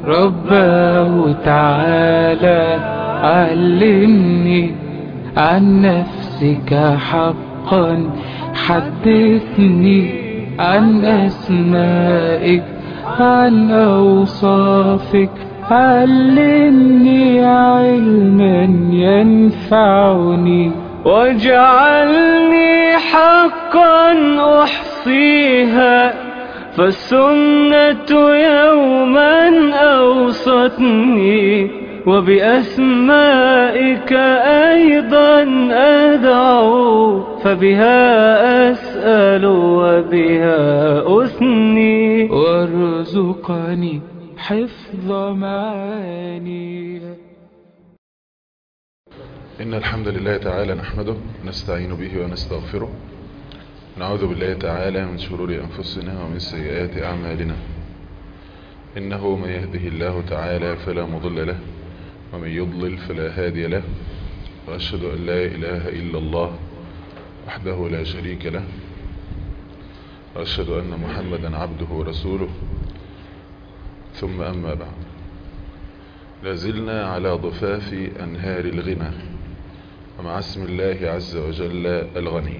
رباه تعالى علمني عن نفسك حقا حدثني عن أسمائك عن أوصافك علمني علما ينفعني واجعلني حقا أحصيها فالسنة يوما أوصتني وبأسمائك أيضا أدعو فبها أسأل وبها أثني وارزقني حفظ معاني إن الحمد لله تعالى نحمده ونستعين به ونستغفره نعوذ بالله تعالى من شرور أنفسنا ومن سيئات أعمالنا إنه من يهده الله تعالى فلا مضل له ومن يضلل فلا هادي له وأشهد أن لا إله إلا الله وحده لا شريك له وأشهد أن محمدا عبده ورسوله ثم أما بعد لازلنا على ضفاف أنهار الغنى ومع اسم الله عز وجل الغني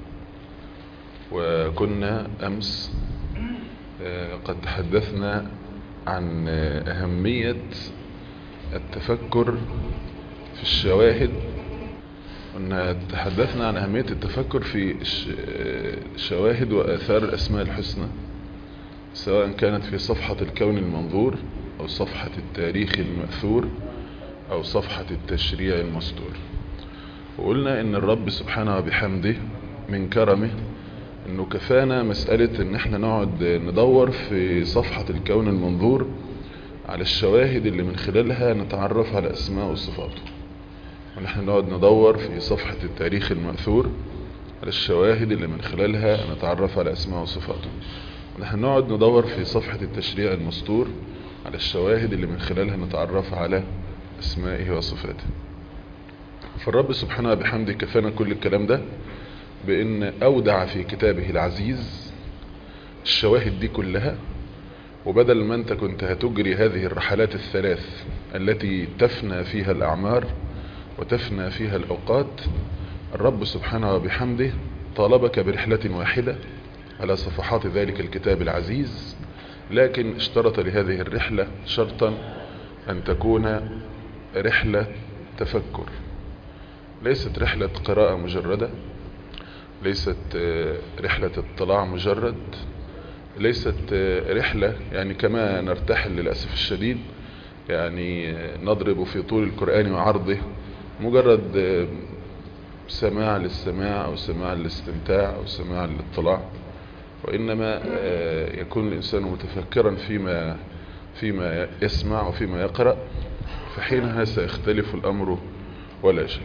وكنا أمس قد تحدثنا عن أهمية التفكر في الشواهد قلنا تحدثنا عن أهمية التفكر في شواهد وآثار الأسماء الحسنى سواء كانت في صفحة الكون المنظور أو صفحة التاريخ المأثور أو صفحة التشريع المستور وقلنا إن الرب سبحانه وبحمده من كرمه إنه كفانا مسألة إن احنا نقعد ندور في صفحة الكون المنظور على الشواهد اللي من خلالها نتعرف على أسماء وصفاته ونحن نقعد ندور في صفحة التاريخ المأثور على الشواهد اللي من خلالها نتعرف على أسماء وصفاته ونحن نقعد ندور في صفحة التشريع المستور على الشواهد اللي من خلالها نتعرف على أسمائه وصفاته فالرب سبحانه وبحمده كفانا كل الكلام ده بأن أودع في كتابه العزيز الشواهد دي كلها وبدل ما أنت كنت هتجري هذه الرحلات الثلاث التي تفنى فيها الأعمار وتفنى فيها الأوقات الرب سبحانه وبحمده طالبك برحلة واحدة على صفحات ذلك الكتاب العزيز لكن اشترط لهذه الرحلة شرطا أن تكون رحلة تفكر ليست رحلة قراءة مجردة ليست رحلة اطلاع مجرد ليست رحلة يعني كما نرتحل للأسف الشديد يعني نضرب في طول القرآن وعرضه مجرد سماع للسماع أو سماع للاستمتاع أو سماع للاطلاع وإنما يكون الإنسان متفكرا فيما فيما يسمع وفيما يقرأ فحينها سيختلف الأمر ولا شك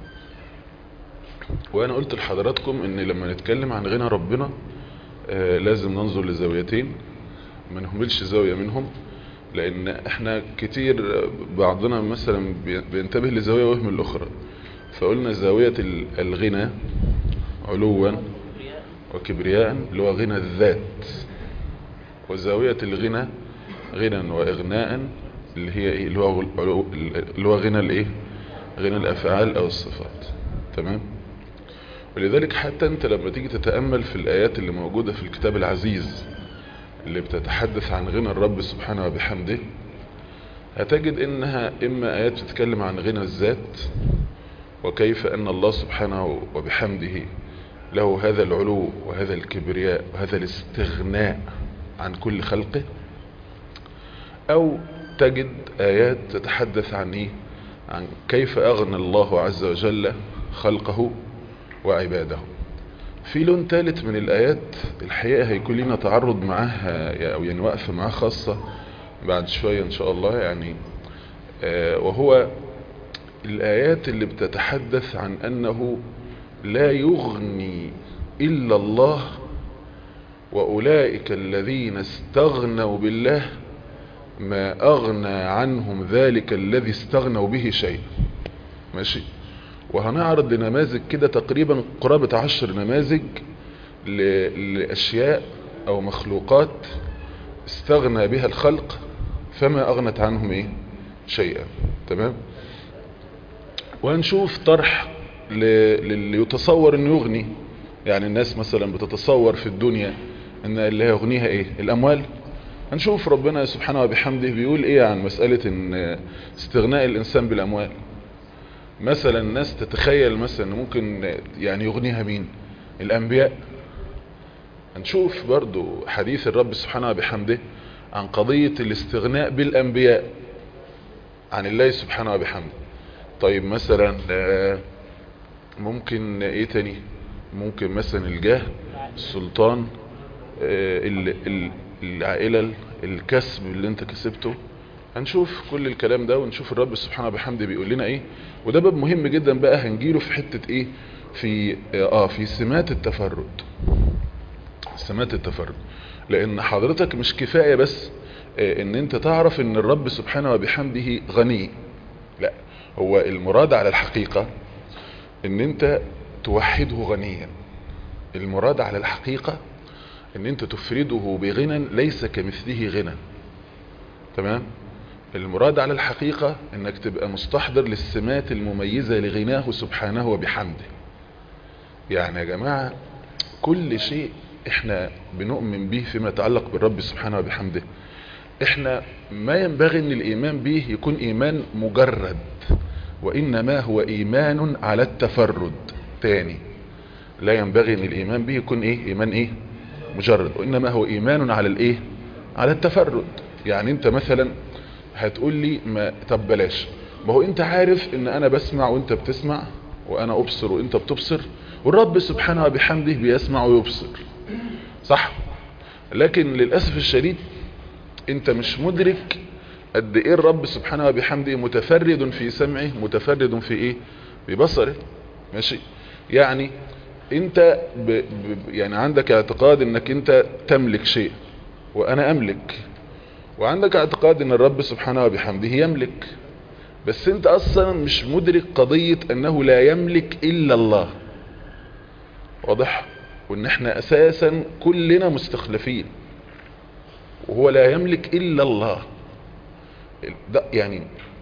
وأنا قلت لحضراتكم أن لما نتكلم عن غنى ربنا لازم ننظر لزاويتين ما نهملش زاوية منهم لأن احنا كتير بعضنا مثلا بينتبه لزاوية وهم الأخرى فقلنا زاوية الغنى علوا وكبرياء اللي هو غنى الذات وزاوية الغنى غنى وإغناء اللي هي ايه اللي هو اللي هو غنى الايه غنى الأفعال أو الصفات تمام ولذلك حتى انت لما تيجي تتأمل في الآيات اللي موجودة في الكتاب العزيز اللي بتتحدث عن غنى الرب سبحانه وبحمده هتجد انها اما آيات بتتكلم عن غنى الذات وكيف ان الله سبحانه وبحمده له هذا العلو وهذا الكبرياء وهذا الاستغناء عن كل خلقه او تجد آيات تتحدث عن ايه عن كيف اغنى الله عز وجل خلقه وعباده في لون ثالث من الآيات الحقيقة هيكون لنا تعرض معاها أو يعني وقفة معاه خاصة بعد شوية إن شاء الله يعني آه وهو الآيات اللي بتتحدث عن أنه لا يغني إلا الله وأولئك الذين استغنوا بالله ما أغنى عنهم ذلك الذي استغنوا به شيء ماشي وهنعرض نماذج كده تقريبا قرابة عشر نماذج لأشياء أو مخلوقات استغنى بها الخلق فما أغنت عنهم إيه شيئا تمام وهنشوف طرح ل- للي يتصور انه يغني يعني الناس مثلا بتتصور في الدنيا ان اللي هيغنيها ايه الاموال هنشوف ربنا سبحانه وبحمده بيقول ايه عن مسألة ان استغناء الانسان بالاموال مثلا الناس تتخيل مثلا إن ممكن يعني يغنيها مين الانبياء هنشوف برضو حديث الرب سبحانه وبحمده عن قضية الاستغناء بالانبياء عن الله سبحانه وبحمده طيب مثلا آه، ممكن ايه تاني ممكن مثلا الجاه السلطان آه، ال- ال- العائلة الكسب اللي انت كسبته هنشوف كل الكلام ده ونشوف الرب سبحانه وبحمده بيقول لنا ايه وده باب مهم جدا بقى هنجيله في حتة ايه في اه في سمات التفرد سمات التفرد لان حضرتك مش كفاية بس آه، ان انت تعرف ان الرب سبحانه وبحمده غني لا هو المراد على الحقيقة ان انت توحده غنيا المراد على الحقيقة ان انت تفرده بغنى ليس كمثله غنى تمام المراد على الحقيقة انك تبقى مستحضر للسمات المميزة لغناه سبحانه وبحمده يعني يا جماعة كل شيء احنا بنؤمن به فيما يتعلق بالرب سبحانه وبحمده احنا ما ينبغي ان الايمان به يكون ايمان مجرد وانما هو ايمان على التفرد تاني لا ينبغي ان الايمان به يكون ايه ايمان ايه مجرد وانما هو ايمان على الايه على التفرد يعني انت مثلا هتقول لي ما طب بلاش ما هو انت عارف ان انا بسمع وانت بتسمع وانا ابصر وانت بتبصر والرب سبحانه وبحمده بيسمع ويبصر صح لكن للاسف الشديد انت مش مدرك قد ايه الرب سبحانه وبحمده متفرد في سمعه متفرد في ايه ببصره ماشي يعني انت ب ب يعني عندك اعتقاد انك انت تملك شيء وانا املك وعندك اعتقاد ان الرب سبحانه وبحمده يملك بس انت اصلا مش مدرك قضية انه لا يملك الا الله واضح وان احنا اساسا كلنا مستخلفين وهو لا يملك الا الله ده يعني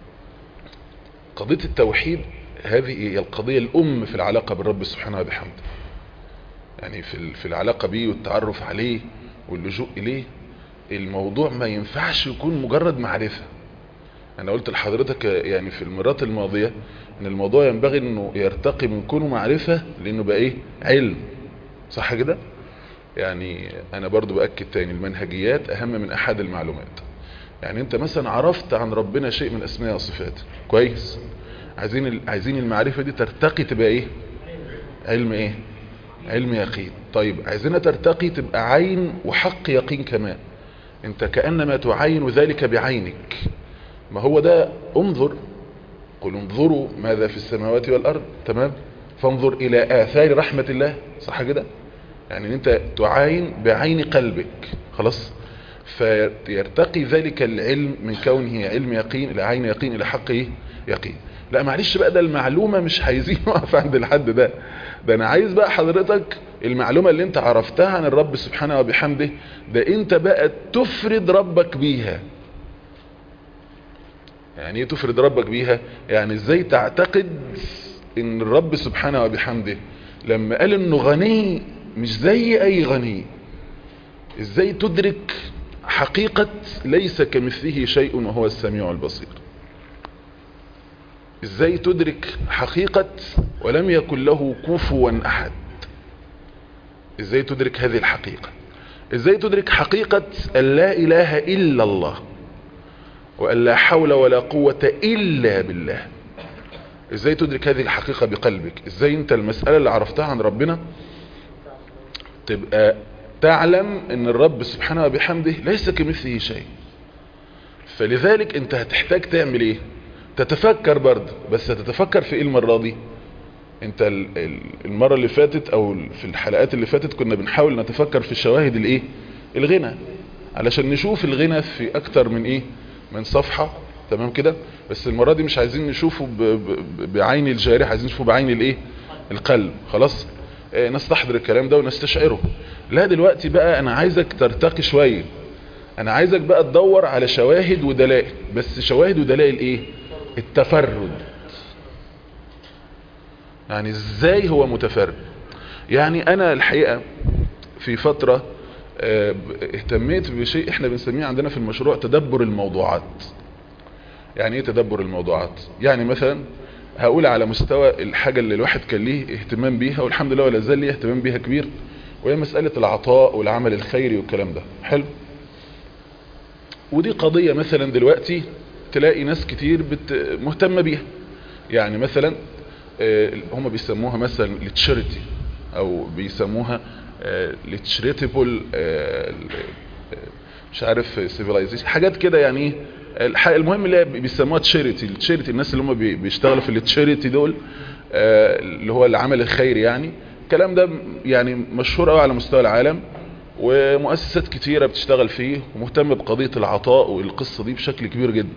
قضية التوحيد هذه هي القضية الأم في العلاقة بالرب سبحانه وبحمده يعني في في العلاقة به والتعرف عليه واللجوء إليه الموضوع ما ينفعش يكون مجرد معرفة أنا قلت لحضرتك يعني في المرات الماضية أن الموضوع ينبغي أنه يرتقي من كونه معرفة لأنه بقى إيه علم صح كده يعني أنا برضو بأكد تاني المنهجيات أهم من أحد المعلومات يعني أنت مثلا عرفت عن ربنا شيء من أسماء وصفاته كويس عايزين عايزين المعرفة دي ترتقي تبقى ايه علم ايه علم يقين طيب عايزينها ترتقي تبقى عين وحق يقين كمان انت كأنما تعين ذلك بعينك ما هو ده انظر قل انظروا ماذا في السماوات والأرض تمام فانظر إلى آثار رحمة الله صح كده يعني انت تعاين بعين قلبك خلاص فيرتقي ذلك العلم من كونه علم يقين إلى عين يقين إلى حق إيه؟ يقين لا معلش بقى ده المعلومة مش عايزين نقف عند الحد ده ده انا عايز بقى حضرتك المعلومة اللي انت عرفتها عن الرب سبحانه وبحمده ده انت بقى تفرد ربك بيها يعني ايه تفرد ربك بيها يعني ازاي تعتقد ان الرب سبحانه وبحمده لما قال انه غني مش زي اي غني ازاي تدرك حقيقة ليس كمثله شيء وهو السميع البصير ازاي تدرك حقيقة ولم يكن له كفوا احد ازاي تدرك هذه الحقيقة ازاي تدرك حقيقة ان لا اله الا الله وان لا حول ولا قوة الا بالله ازاي تدرك هذه الحقيقة بقلبك ازاي انت المسألة اللي عرفتها عن ربنا تبقى تعلم ان الرب سبحانه وبحمده ليس كمثله شيء فلذلك انت هتحتاج تعمل ايه تتفكر برضه بس هتتفكر في ايه المرة دي انت المرة اللي فاتت او في الحلقات اللي فاتت كنا بنحاول نتفكر في الشواهد الايه الغنى علشان نشوف الغنى في اكتر من ايه من صفحة تمام كده بس المرة دي مش عايزين نشوفه ب... ب... بعين الجارح عايزين نشوفه بعين الايه القلب خلاص اه نستحضر الكلام ده ونستشعره لا دلوقتي بقى انا عايزك ترتقي شوية انا عايزك بقى تدور على شواهد ودلائل بس شواهد ودلائل ايه التفرد يعني ازاي هو متفرد يعني انا الحقيقة في فترة اه اهتميت بشيء احنا بنسميه عندنا في المشروع تدبر الموضوعات يعني ايه تدبر الموضوعات يعني مثلا هقول على مستوى الحاجة اللي الواحد كان ليه اهتمام بيها والحمد لله ولا زال ليه اهتمام بيها كبير وهي مسألة العطاء والعمل الخيري والكلام ده حلو ودي قضية مثلا دلوقتي تلاقي ناس كتير بت مهتمة بيها يعني مثلا هم بيسموها مثلا لتشاريتي او بيسموها لتشريتبل مش عارف سيفيلايزيشن حاجات كده يعني ايه المهم اللي بيسموها تشاريتي التشاريتي الناس اللي هم بيشتغلوا في التشاريتي دول اللي هو العمل الخيري يعني الكلام ده يعني مشهور قوي على مستوى العالم ومؤسسات كتيرة بتشتغل فيه ومهتمة بقضية العطاء والقصة دي بشكل كبير جدا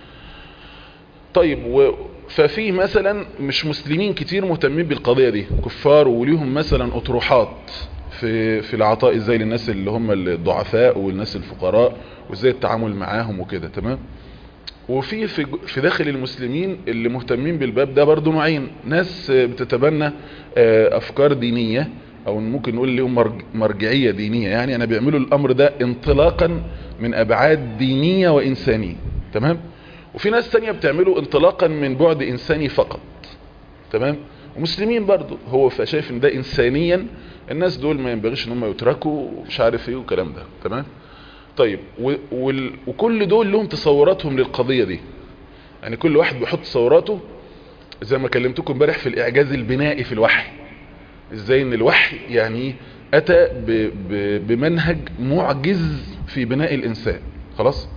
طيب و ففي مثلا مش مسلمين كتير مهتمين بالقضية دي كفار وليهم مثلا اطروحات في في العطاء ازاي للناس اللي هم الضعفاء والناس الفقراء وازاي التعامل معاهم وكده تمام وفي في في داخل المسلمين اللي مهتمين بالباب ده برضو نوعين ناس بتتبنى افكار دينية او ممكن نقول لهم مرجعية دينية يعني انا بيعملوا الامر ده انطلاقا من ابعاد دينية وانسانية تمام وفي ناس تانية بتعمله انطلاقا من بعد انساني فقط تمام ومسلمين برضو هو شايف ان ده انسانيا الناس دول ما ينبغيش ان هم يتركوا ومش عارف ايه والكلام ده تمام طيب وال... وكل دول لهم تصوراتهم للقضية دي يعني كل واحد بيحط تصوراته زي ما كلمتكم امبارح في الاعجاز البنائي في الوحي ازاي ان الوحي يعني اتى ب... ب... بمنهج معجز في بناء الانسان خلاص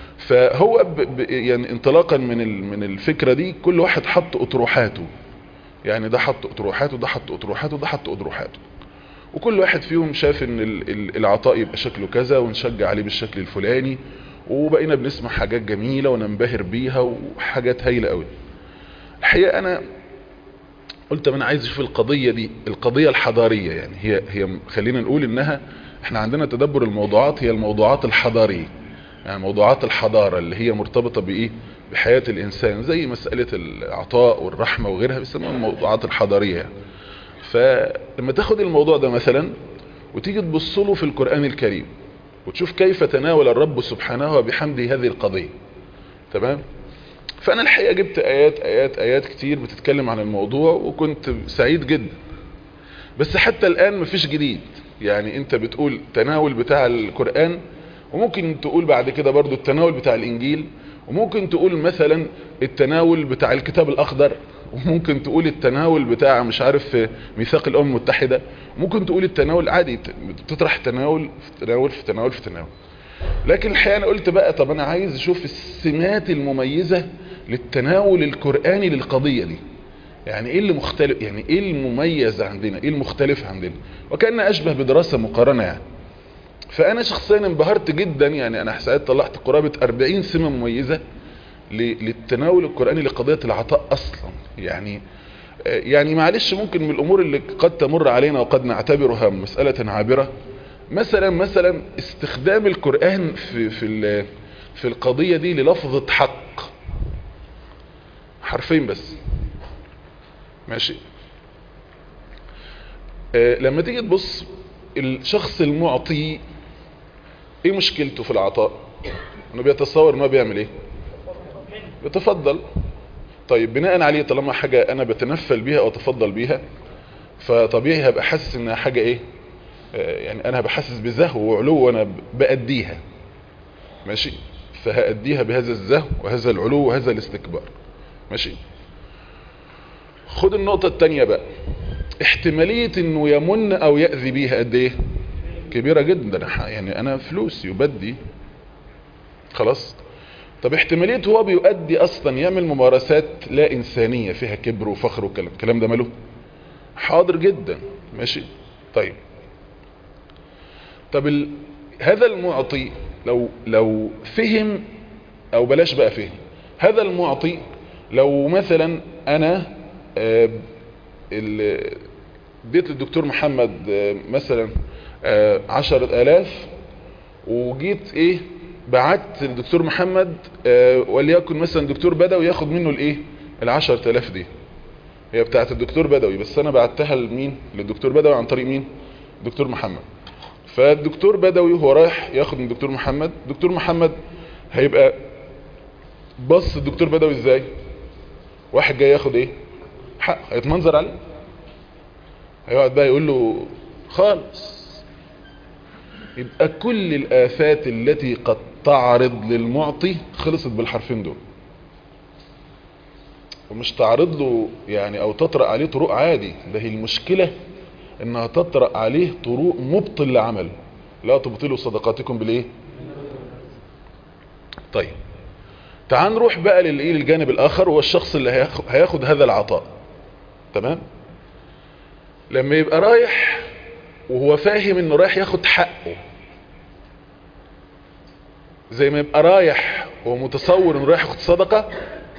فهو ب... ب... يعني انطلاقا من ال... من الفكرة دي كل واحد حط اطروحاته يعني ده حط اطروحاته ده حط اطروحاته ده حط اطروحاته وكل واحد فيهم شاف ان العطاء يبقى شكله كذا ونشجع عليه بالشكل الفلاني وبقينا بنسمع حاجات جميلة وننبهر بيها وحاجات هايلة قوي الحقيقة انا قلت انا عايز اشوف القضية دي القضية الحضارية يعني هي هي خلينا نقول انها احنا عندنا تدبر الموضوعات هي الموضوعات الحضارية يعني موضوعات الحضارة اللي هي مرتبطة بايه بحياة الانسان زي مسألة العطاء والرحمة وغيرها بيسموها الموضوعات الحضارية يعني. فلما تاخد الموضوع ده مثلا وتيجي تبص له في القرآن الكريم وتشوف كيف تناول الرب سبحانه وبحمده هذه القضية تمام فأنا الحقيقة جبت آيات آيات آيات كتير بتتكلم عن الموضوع وكنت سعيد جدا بس حتى الآن مفيش جديد يعني انت بتقول تناول بتاع القرآن وممكن تقول بعد كده برضو التناول بتاع الإنجيل وممكن تقول مثلا التناول بتاع الكتاب الأخضر وممكن تقول التناول بتاع مش عارف ميثاق الأمم المتحدة ممكن تقول التناول عادي تطرح تناول في تناول في تناول في تناول لكن الحقيقة أنا قلت بقى طب أنا عايز أشوف السمات المميزة للتناول القرآني للقضية دي يعني ايه اللي مختلف يعني ايه المميز عندنا ايه المختلف عندنا وكأن اشبه بدراسة مقارنة يعني فانا شخصيا انبهرت جدا يعني انا ساعات طلعت قرابة 40 سمة مميزة للتناول القرآني لقضية العطاء اصلا يعني يعني معلش ممكن من الامور اللي قد تمر علينا وقد نعتبرها مسألة عابرة مثلا مثلا استخدام القرآن في في في القضية دي للفظة حق حرفين بس ماشي آه لما تيجي تبص الشخص المعطي ايه مشكلته في العطاء انه بيتصور انه بيعمل ايه بيتفضل طيب بناء عليه طالما حاجة انا بتنفل بيها او اتفضل بيها فطبيعي هبقى حاسس انها حاجة ايه آه يعني انا هبقى حاسس بزهو وعلو وانا بأديها ماشي فهأديها بهذا الزهو وهذا العلو وهذا الاستكبار ماشي خد النقطة التانية بقى احتمالية انه يمن او يأذي بيها قد ايه كبيرة جدا يعني انا فلوس يبدي خلاص طب احتمالية هو بيؤدي اصلا يعمل ممارسات لا انسانية فيها كبر وفخر وكلام الكلام ده ماله حاضر جدا ماشي طيب طب ال... هذا المعطي لو لو فهم او بلاش بقى فهم هذا المعطي لو مثلا انا آه اديت للدكتور محمد آه مثلا آه عشرة الاف وجيت ايه بعت الدكتور محمد آه وليكن مثلا دكتور بدوي ياخد منه الايه العشر تلاف دي هي بتاعت الدكتور بدوي بس انا بعتها لمين للدكتور بدوي عن طريق مين دكتور محمد فالدكتور بدوي وهو رايح ياخد من الدكتور محمد دكتور محمد هيبقى بص الدكتور بدوي ازاي واحد جاي ياخد ايه حق هيتمنظر عليه هيقعد بقى يقول له خالص يبقى كل الآفات التي قد تعرض للمعطي خلصت بالحرفين دول ومش تعرض له يعني او تطرق عليه طرق عادي ده هي المشكلة انها تطرق عليه طرق مبطل لعمله لا تبطلوا صدقاتكم بالايه طيب تعال نروح بقى للايه للجانب الاخر هو الشخص اللي هياخد, هياخد هذا العطاء تمام لما يبقى رايح وهو فاهم انه رايح ياخد حقه زي ما يبقى رايح ومتصور انه رايح ياخد صدقة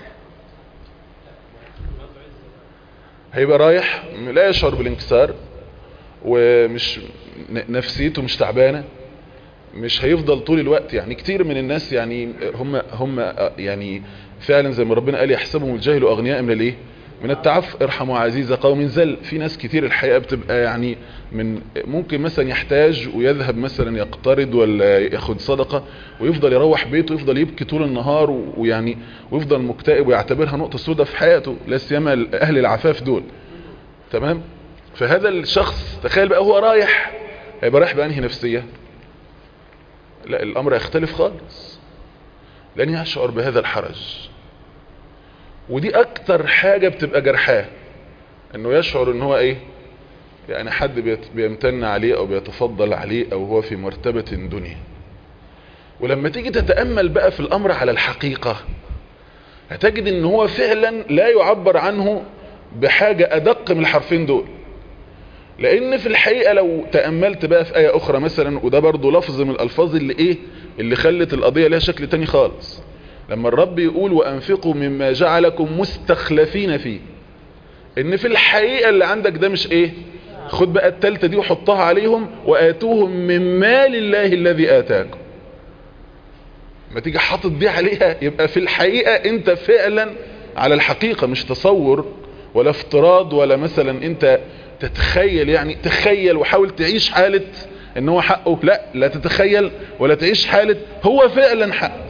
هيبقى رايح لا يشعر بالانكسار ومش نفسيته مش تعبانة مش هيفضل طول الوقت يعني كتير من الناس يعني هم هم يعني فعلا زي ما ربنا قال يحسبهم الجاهل اغنياء من الايه من التعف ارحموا عزيز قوم زل في ناس كتير الحقيقة بتبقى يعني من ممكن مثلا يحتاج ويذهب مثلا يقترض ولا ياخد صدقة ويفضل يروح بيته ويفضل يبكي طول النهار ويعني ويفضل مكتئب ويعتبرها نقطة سوداء في حياته لا سيما اهل العفاف دول تمام فهذا الشخص تخيل بقى هو رايح هيبقى رايح بأنهي نفسية لا الامر يختلف خالص لن يشعر بهذا الحرج ودي اكتر حاجة بتبقى جرحاه انه يشعر ان هو ايه يعني حد بيمتن عليه او بيتفضل عليه او هو في مرتبة دنيا ولما تيجي تتأمل بقى في الامر على الحقيقة هتجد ان هو فعلا لا يعبر عنه بحاجة ادق من الحرفين دول لان في الحقيقة لو تأملت بقى في اية اخرى مثلا وده برضو لفظ من الالفاظ اللي ايه اللي خلت القضية لها شكل تاني خالص لما الرب يقول وانفقوا مما جعلكم مستخلفين فيه ان في الحقيقة اللي عندك ده مش ايه خد بقى التالتة دي وحطها عليهم واتوهم من مال الله الذي اتاكم ما تيجي حاطط دي عليها يبقى في الحقيقة انت فعلا على الحقيقة مش تصور ولا افتراض ولا مثلا انت تتخيل يعني تخيل وحاول تعيش حالة ان هو حقه لا لا تتخيل ولا تعيش حالة هو فعلا حقه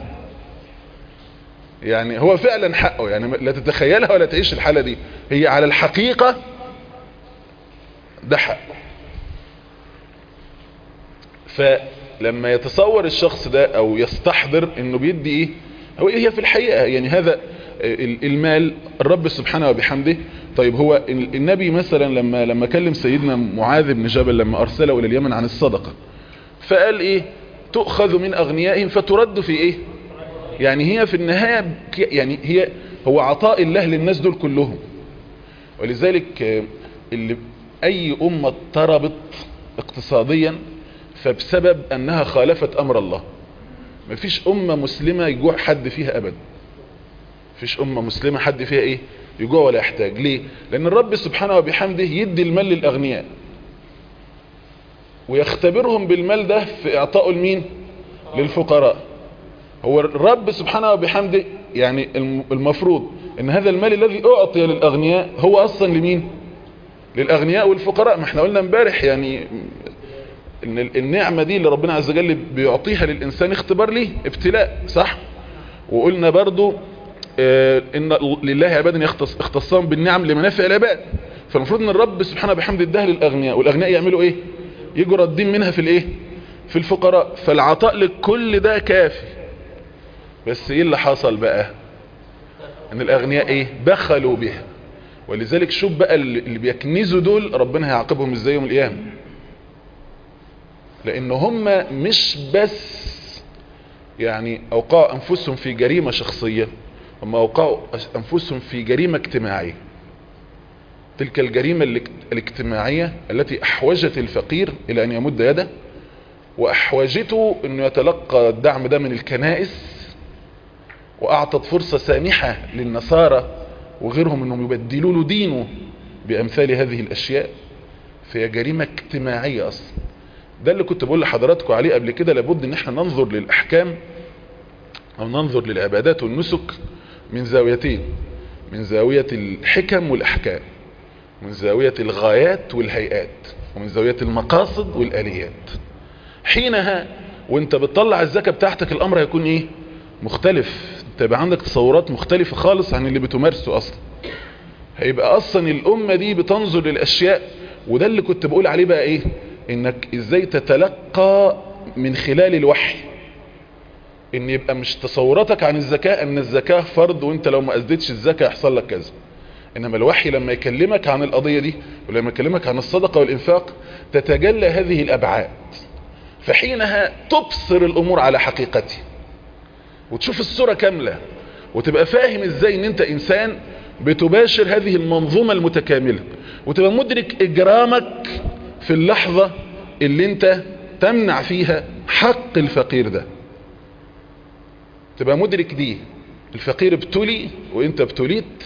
يعني هو فعلا حقه يعني لا تتخيلها ولا تعيش الحالة دي هي على الحقيقة ده حقه فلما يتصور الشخص ده او يستحضر انه بيدي ايه هو هي في الحقيقة يعني هذا المال الرب سبحانه وبحمده طيب هو النبي مثلا لما لما كلم سيدنا معاذ بن جبل لما ارسله الى اليمن عن الصدقة فقال ايه تؤخذ من اغنيائهم فترد في ايه يعني هي في النهاية يعني هي هو عطاء الله للناس دول كلهم ولذلك اللي اي امة اضطربت اقتصاديا فبسبب انها خالفت امر الله مفيش امة مسلمة يجوع حد فيها ابدا مفيش امة مسلمة حد فيها ايه يجوع ولا يحتاج ليه لان الرب سبحانه وبحمده يدي المال للاغنياء ويختبرهم بالمال ده في اعطائه لمين للفقراء هو الرب سبحانه وبحمده يعني المفروض ان هذا المال الذي اعطي للاغنياء هو اصلا لمين للاغنياء والفقراء ما احنا قلنا امبارح يعني ان النعمة دي اللي ربنا عز وجل بيعطيها للانسان اختبار ليه ابتلاء صح وقلنا برضو اه ان لله عباد يختص اختصام بالنعم لمنافع العباد فالمفروض ان الرب سبحانه وبحمده اداها للاغنياء والاغنياء يعملوا ايه يجوا ردين منها في الايه في الفقراء فالعطاء لكل ده كافي بس ايه اللي حصل بقى ان الاغنياء ايه بخلوا بها ولذلك شوف بقى اللي بيكنزوا دول ربنا هيعاقبهم ازاي يوم القيامه لان هم مش بس يعني اوقعوا انفسهم في جريمة شخصية هم اوقعوا انفسهم في جريمة اجتماعية تلك الجريمة الاجتماعية التي احوجت الفقير الى ان يمد يده واحوجته انه يتلقى الدعم ده من الكنائس واعطت فرصة سانحة للنصارى وغيرهم انهم يبدلوا له دينه بامثال هذه الاشياء فهي جريمة اجتماعية اصلا ده اللي كنت بقول لحضراتكم عليه قبل كده لابد ان احنا ننظر للاحكام او ننظر للعبادات والنسك من زاويتين من زاوية الحكم والاحكام من زاوية الغايات والهيئات ومن زاوية المقاصد والاليات حينها وانت بتطلع الزكاة بتاعتك الامر هيكون ايه مختلف انت يبقى عندك تصورات مختلفة خالص عن اللي بتمارسه اصلا هيبقى اصلا الامة دي بتنظر للاشياء وده اللي كنت بقول عليه بقى ايه انك ازاي تتلقى من خلال الوحي ان يبقى مش تصوراتك عن الزكاة ان الزكاة فرض وانت لو ما ازدتش الزكاة يحصل لك كذا انما الوحي لما يكلمك عن القضية دي ولما يكلمك عن الصدقة والانفاق تتجلى هذه الابعاد فحينها تبصر الامور على حقيقتها وتشوف الصورة كاملة وتبقى فاهم ازاي ان انت انسان بتباشر هذه المنظومة المتكاملة وتبقى مدرك اجرامك في اللحظة اللي انت تمنع فيها حق الفقير ده تبقى مدرك دي الفقير ابتلي وانت ابتليت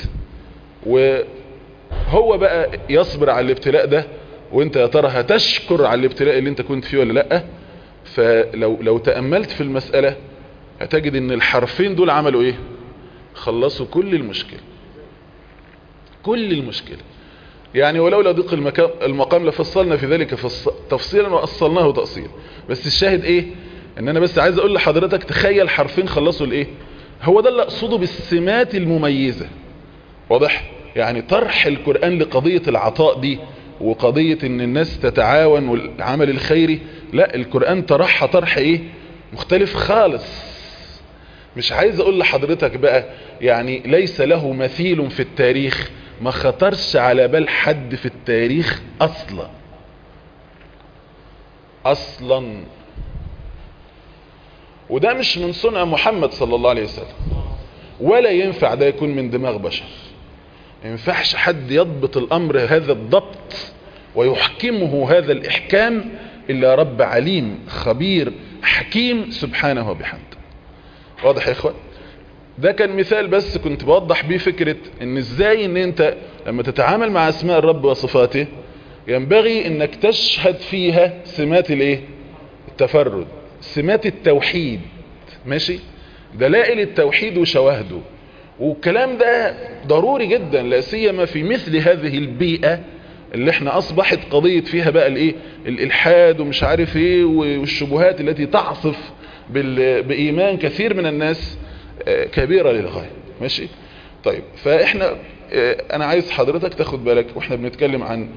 وهو بقى يصبر على الابتلاء ده وانت يا ترى هتشكر على الابتلاء اللي انت كنت فيه ولا لا فلو لو تأملت في المسألة هتجد ان الحرفين دول عملوا ايه خلصوا كل المشكلة كل المشكلة يعني ولولا ضيق المكان المقام لفصلنا في ذلك فص... تفصيلا وأصلناه تأصيلا بس الشاهد ايه ان انا بس عايز اقول لحضرتك تخيل حرفين خلصوا الايه هو ده اللي اقصده بالسمات المميزة واضح يعني طرح القرآن لقضية العطاء دي وقضية ان الناس تتعاون والعمل الخيري لا القرآن طرحها طرح ايه مختلف خالص مش عايز اقول لحضرتك بقى يعني ليس له مثيل في التاريخ ما خطرش على بال حد في التاريخ اصلا اصلا وده مش من صنع محمد صلى الله عليه وسلم ولا ينفع ده يكون من دماغ بشر ما ينفعش حد يضبط الامر هذا الضبط ويحكمه هذا الاحكام الا رب عليم خبير حكيم سبحانه وبحمده واضح يا اخوان ده كان مثال بس كنت بوضح بيه فكرة ان ازاي ان انت لما تتعامل مع اسماء الرب وصفاته ينبغي انك تشهد فيها سمات الايه التفرد سمات التوحيد ماشي دلائل التوحيد وشواهده والكلام ده ضروري جدا لا سيما في مثل هذه البيئة اللي احنا اصبحت قضية فيها بقى الايه الالحاد ومش عارف ايه والشبهات التي تعصف بايمان كثير من الناس كبيرة للغاية ماشي طيب فاحنا انا عايز حضرتك تاخد بالك واحنا بنتكلم عن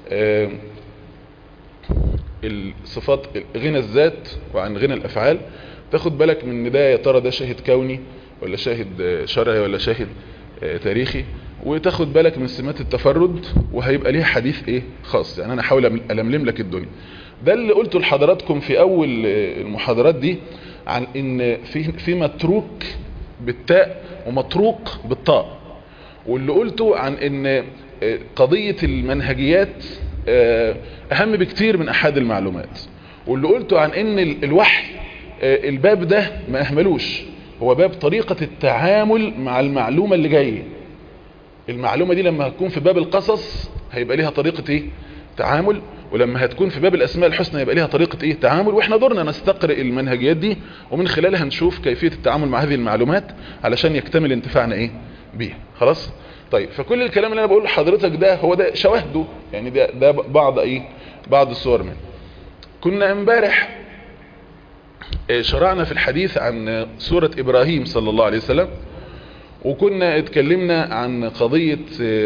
الصفات غنى الذات وعن غنى الافعال تاخد بالك من ده يا ترى ده شاهد كوني ولا شاهد شرعي ولا شاهد تاريخي وتاخد بالك من سمات التفرد وهيبقى ليها حديث ايه خاص يعني انا احاول الملم لك الدنيا ده اللي قلته لحضراتكم في اول المحاضرات دي عن ان في في متروك بالتاء ومطروق بالطاء واللي قلته عن ان قضية المنهجيات اهم بكتير من احد المعلومات واللي قلته عن ان الوحي الباب ده ما اهملوش هو باب طريقة التعامل مع المعلومة اللي جاية المعلومة دي لما هتكون في باب القصص هيبقى ليها طريقة ايه تعامل ولما هتكون في باب الاسماء الحسنى يبقى ليها طريقة ايه تعامل واحنا دورنا نستقرئ المنهجيات دي ومن خلالها نشوف كيفية التعامل مع هذه المعلومات علشان يكتمل انتفاعنا ايه بيها خلاص طيب فكل الكلام اللي انا بقوله لحضرتك ده هو ده شواهده يعني ده, ده بعض ايه بعض الصور منه كنا امبارح شرعنا في الحديث عن سورة ابراهيم صلى الله عليه وسلم وكنا اتكلمنا عن قضية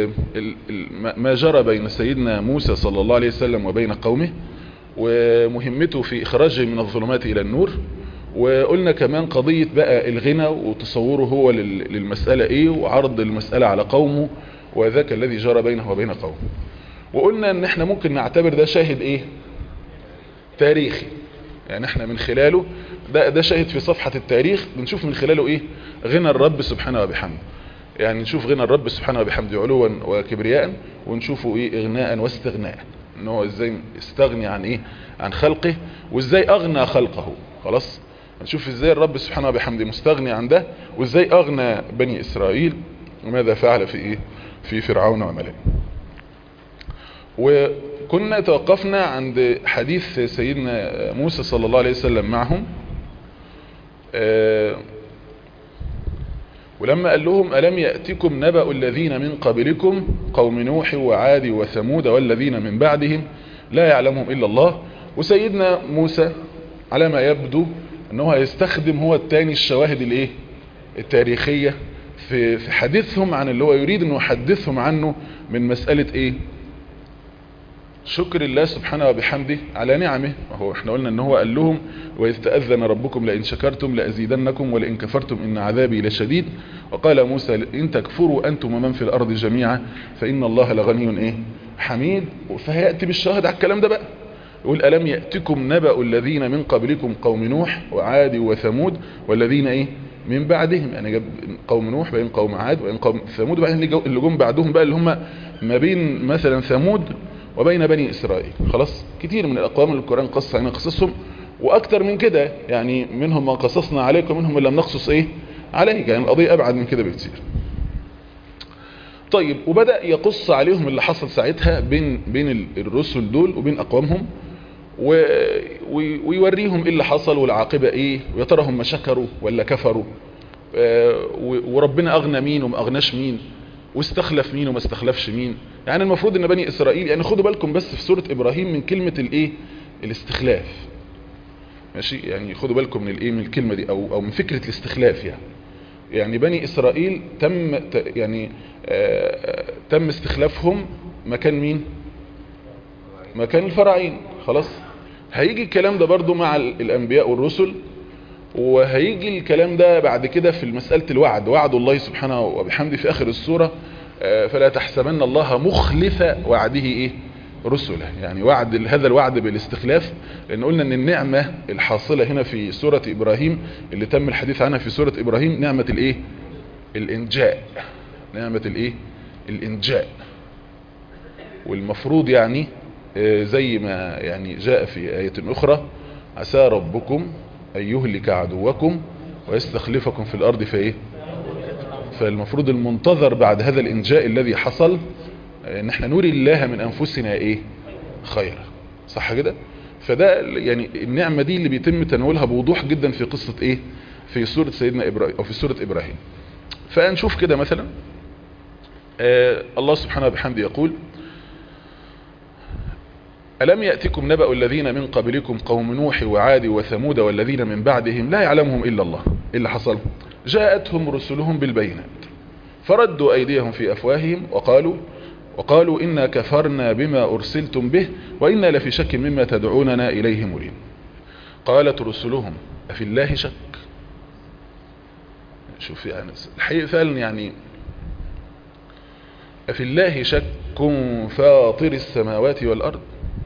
ما جرى بين سيدنا موسى صلى الله عليه وسلم وبين قومه ومهمته في إخراجه من الظلمات إلى النور وقلنا كمان قضية بقى الغنى وتصوره هو للمسألة ايه وعرض المسألة على قومه وذاك الذي جرى بينه وبين قومه وقلنا ان احنا ممكن نعتبر ده شاهد ايه تاريخي يعني احنا من خلاله ده, ده شاهد في صفحة التاريخ بنشوف من خلاله ايه غنى الرب سبحانه وبحمده يعني نشوف غنى الرب سبحانه وبحمده علوا وكبرياء ونشوفه ايه اغناء واستغناء ان هو ازاي استغني عن ايه عن خلقه وازاي اغنى خلقه خلاص نشوف ازاي الرب سبحانه وبحمده مستغني عن ده وازاي اغنى بني اسرائيل وماذا فعل في ايه في فرعون وملئه كنا توقفنا عند حديث سيدنا موسى صلى الله عليه وسلم معهم آه، ولما قال لهم ألم يأتكم نبأ الذين من قبلكم قوم نوح وعاد وثمود والذين من بعدهم لا يعلمهم إلا الله وسيدنا موسى على ما يبدو أنه هيستخدم هو التاني الشواهد الايه التاريخية في في حديثهم عن اللي هو يريد أنه يحدثهم عنه من مسألة إيه شكر الله سبحانه وبحمده على نعمه وهو احنا قلنا ان هو قال لهم وإذ تأذن ربكم لئن شكرتم لأزيدنكم ولئن كفرتم إن عذابي لشديد وقال موسى إن تكفروا أنتم ومن في الأرض جميعا فإن الله لغني إيه حميد فهيأتي بالشاهد على الكلام ده بقى يقول ألم يأتكم نبأ الذين من قبلكم قوم نوح وعاد وثمود والذين إيه من بعدهم يعني جاب قوم نوح بين قوم عاد وبين قوم ثمود وبعدين اللي جو- اللي جم بعدهم بقى اللي هم ما بين مثلا ثمود وبين بني إسرائيل خلاص كتير من الأقوام اللي القرآن قص علينا قصصهم وأكتر من كده يعني منهم ما قصصنا عليك ومنهم من لم نقصص إيه عليك يعني القضية أبعد من كده بكتير طيب وبدأ يقص عليهم اللي حصل ساعتها بين بين ال- الرسل دول وبين أقوامهم و- وي- ويوريهم ايه اللي حصل والعاقبة ايه ويا ترى هم شكروا ولا كفروا آه، و- وربنا اغنى مين وما اغناش مين واستخلف مين وما استخلفش مين يعني المفروض ان بني اسرائيل يعني خدوا بالكم بس في سورة ابراهيم من كلمة الايه الاستخلاف ماشي يعني خدوا بالكم من الايه من الكلمة دي او او من فكرة الاستخلاف يعني يعني بني اسرائيل تم ت- يعني آه، تم استخلافهم مكان مين مكان الفراعين خلاص هيجي الكلام ده برضو مع ال- الانبياء والرسل وهيجي الكلام ده بعد كده في مسألة الوعد وعد الله سبحانه وبحمده في اخر السورة آه، فلا تحسبن الله مخلف وعده ايه رسله يعني وعد هذا الوعد بالاستخلاف لان قلنا ان النعمة الحاصلة هنا في سورة ابراهيم اللي تم الحديث عنها في سورة ابراهيم نعمة الايه الانجاء نعمة الايه الانجاء والمفروض يعني آه، زي ما يعني جاء في آية أخرى عسى ربكم أن يهلك عدوكم ويستخلفكم في الأرض فإيه فالمفروض المنتظر بعد هذا الإنجاء الذي حصل آه، ان احنا نري الله من أنفسنا إيه خيرا صح كده فده يعني النعمة دي اللي بيتم تناولها بوضوح جدا في قصة إيه في سورة سيدنا إبراهيم أو في سورة إبراهيم فنشوف كده مثلا آه الله سبحانه وبحمده يقول ألم يأتكم نبأ الذين من قبلكم قوم نوح وعاد وثمود والذين من بعدهم لا يعلمهم إلا الله إيه اللي حصل جاءتهم رسلهم بالبينات فردوا أيديهم في أفواههم وقالوا وقالوا إنا كفرنا بما أرسلتم به وإنا لفي شك مما تدعوننا إليه مريب قالت رسلهم أفي الله شك شوف يعني الحقيقة فعلا يعني أفي الله شك فاطر السماوات والأرض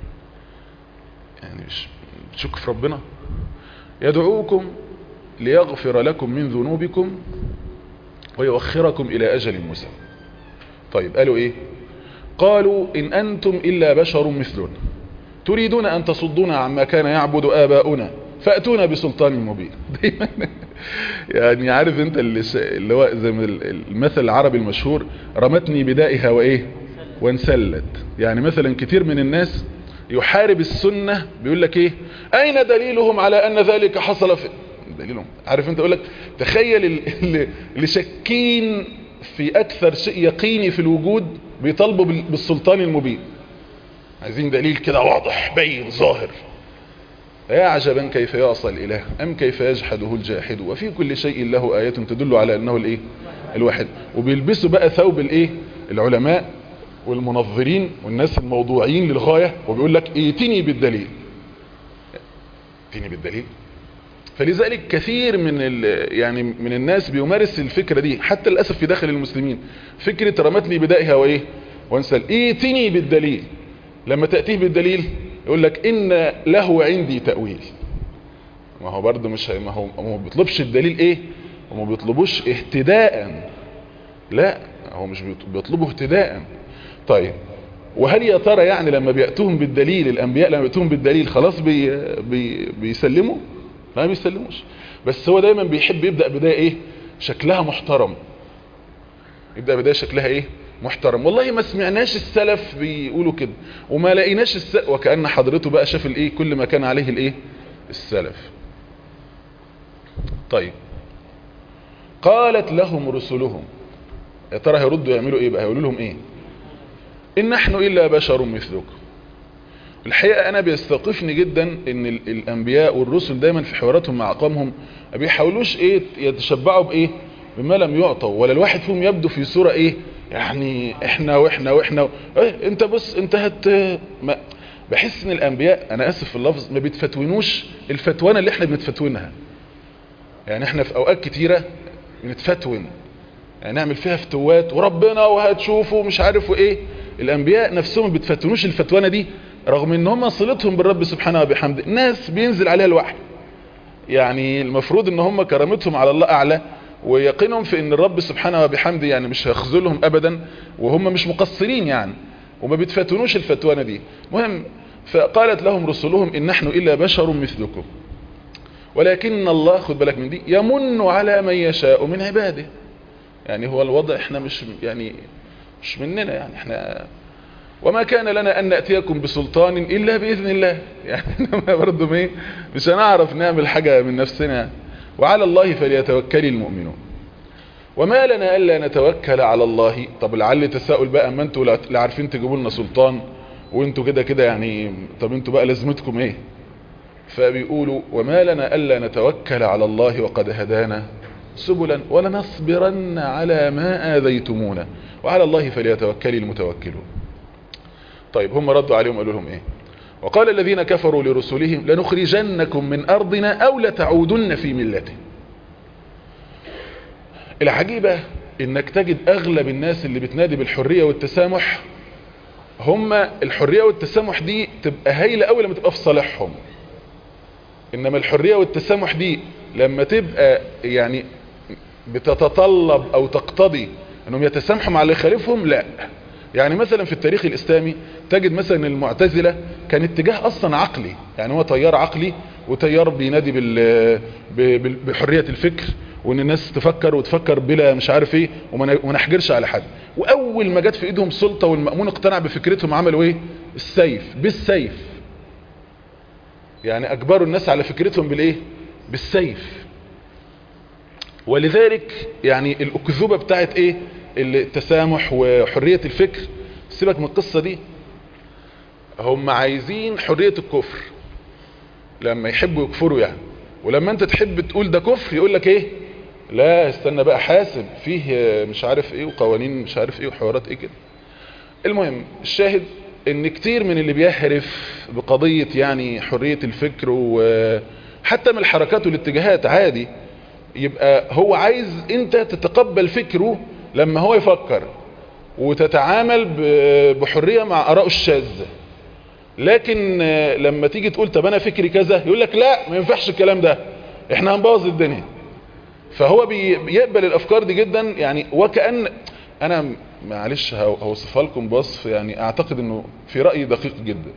يعني مش تشك في ربنا يدعوكم ليغفر لكم من ذنوبكم ويؤخركم إلى أجل مسمى طيب قالوا إيه قالوا إن أنتم إلا بشر مثلنا تريدون أن تصدونا عما كان يعبد آباؤنا فأتونا بسلطان مبين دايما يعني عارف انت اللي, س... اللي هو زي ما المثل العربي المشهور رمتني بدائها وايه وانسلت يعني مثلا كتير من الناس يحارب السنة بيقول لك ايه اين دليلهم على ان ذلك حصل في دليلهم عارف انت يقول لك تخيل اللي, اللي شاكين في اكثر شيء يقيني في الوجود بيطالبوا بالسلطان المبين عايزين دليل كده واضح باين ظاهر يا عجبا كيف يعصى الإله أم كيف يجحده الجاحد وفي كل شيء له آية تدل على أنه الإيه الواحد وبيلبسوا بقى ثوب الإيه العلماء والمنظرين والناس الموضوعيين للغاية وبيقول لك ائتني بالدليل ائتني بالدليل فلذلك كثير من يعني من الناس بيمارس الفكرة دي حتى للأسف في داخل المسلمين فكرة رمتني بدائها وإيه وانسى ائتني بالدليل لما تأتيه بالدليل يقول لك ان له عندي تأويل ما هو برضه مش ما هو ما بيطلبش الدليل ايه وما بيطلبوش اهتداء لا هو مش بيطلبوا اهتداء طيب وهل يا ترى يعني لما بيأتوهم بالدليل الانبياء لما بيأتوهم بالدليل خلاص بي بي بيسلموا لا بيسلموش بس هو دايما بيحب يبدأ بداية ايه شكلها محترم يبدأ بداية شكلها ايه محترم والله ما سمعناش السلف بيقولوا كده وما لقيناش الس... وكأن حضرته بقى شاف الايه كل ما كان عليه الايه السلف طيب قالت لهم رسلهم يا ترى هيردوا يعملوا ايه بقى هيقولوا لهم ايه ان نحن الا بشر مثلكم الحقيقة انا بيستوقفني جدا ان ال- الانبياء والرسل دايما في حواراتهم مع اقوامهم ما بيحاولوش ايه يتشبعوا بايه بما لم يعطوا ولا الواحد فيهم يبدو في صورة ايه يعني احنا واحنا واحنا ايه انت بص انت هت ما بحس ان الانبياء انا اسف في اللفظ ما بيتفتونوش الفتوانة اللي احنا بنتفتونها يعني احنا في اوقات كتيرة بنتفتون يعني نعمل فيها فتوات وربنا وهتشوفوا مش عارف وايه الانبياء نفسهم ما بيتفتونوش الفتوانة دي رغم ان هم صلتهم بالرب سبحانه وبحمده ناس بينزل عليها الوحي يعني المفروض ان هم كرامتهم على الله اعلى ويقينهم في ان الرب سبحانه وبحمده يعني مش هيخذلهم ابدا وهم مش مقصرين يعني وما بيتفتنوش الفتوانة دي مهم فقالت لهم رسلهم ان نحن الا بشر مثلكم ولكن الله خد بالك من دي يمن على من يشاء من عباده يعني هو الوضع احنا مش يعني مش مننا يعني احنا وما كان لنا ان ناتيكم بسلطان الا باذن الله يعني إنما برضه ايه مش هنعرف نعمل حاجه من نفسنا يعني. وعلى الله فليتوكل المؤمنون وما لنا الا نتوكل على الله طب لعل تساؤل بقى ما انتوا لا لا عارفين تجيبوا لنا سلطان وانتوا كده كده يعني طب انتوا بقى لازمتكم ايه فبيقولوا وما لنا الا نتوكل على الله وقد هدانا سبلا ولنصبرن على ما آذيتمونا وعلى الله فليتوكل المتوكلون طيب هم ردوا عليهم قالوا لهم ايه وقال الذين كفروا لرسلهم لنخرجنكم من أرضنا أو لتعودن في ملته العجيبة انك تجد اغلب الناس اللي بتنادي بالحرية والتسامح هم الحرية والتسامح دي تبقى هايلة قوي لما تبقى في صالحهم انما الحرية والتسامح دي لما تبقى يعني بتتطلب او تقتضي انهم يتسامحوا مع اللي يخالفهم لا يعني مثلا في التاريخ الاسلامي تجد مثلا المعتزلة كان اتجاه اصلا عقلي يعني هو تيار عقلي وتيار بينادي بال بال- بحرية الفكر وان الناس تفكر وتفكر بلا مش عارف ايه وما ن- وما نحجرش على حد واول ما جت في ايدهم سلطة والمأمون اقتنع بفكرتهم عملوا ايه السيف بالسيف يعني اجبروا الناس على فكرتهم بالايه بالسيف ولذلك يعني الاكذوبة بتاعت ايه التسامح وحرية الفكر سيبك من القصة دي هم عايزين حرية الكفر لما يحبوا يكفروا يعني ولما انت تحب تقول ده كفر يقول لك ايه لا استنى بقى حاسب فيه مش عارف ايه وقوانين مش عارف ايه وحوارات ايه كده المهم الشاهد ان كتير من اللي بيحرف بقضية يعني حرية الفكر وحتى من الحركات والاتجاهات عادي يبقى هو عايز انت تتقبل فكره لما هو يفكر وتتعامل ب- بحرية مع ارائه الشاذة لكن آه، لما تيجي تقول طب انا فكري كذا يقول لك لا ما ينفعش الكلام ده احنا هنبوظ الدنيا فهو بي- بيقبل الافكار دي جدا يعني وكأن انا معلش هو- هوصفها لكم بوصف يعني اعتقد انه في رأيي دقيق جدا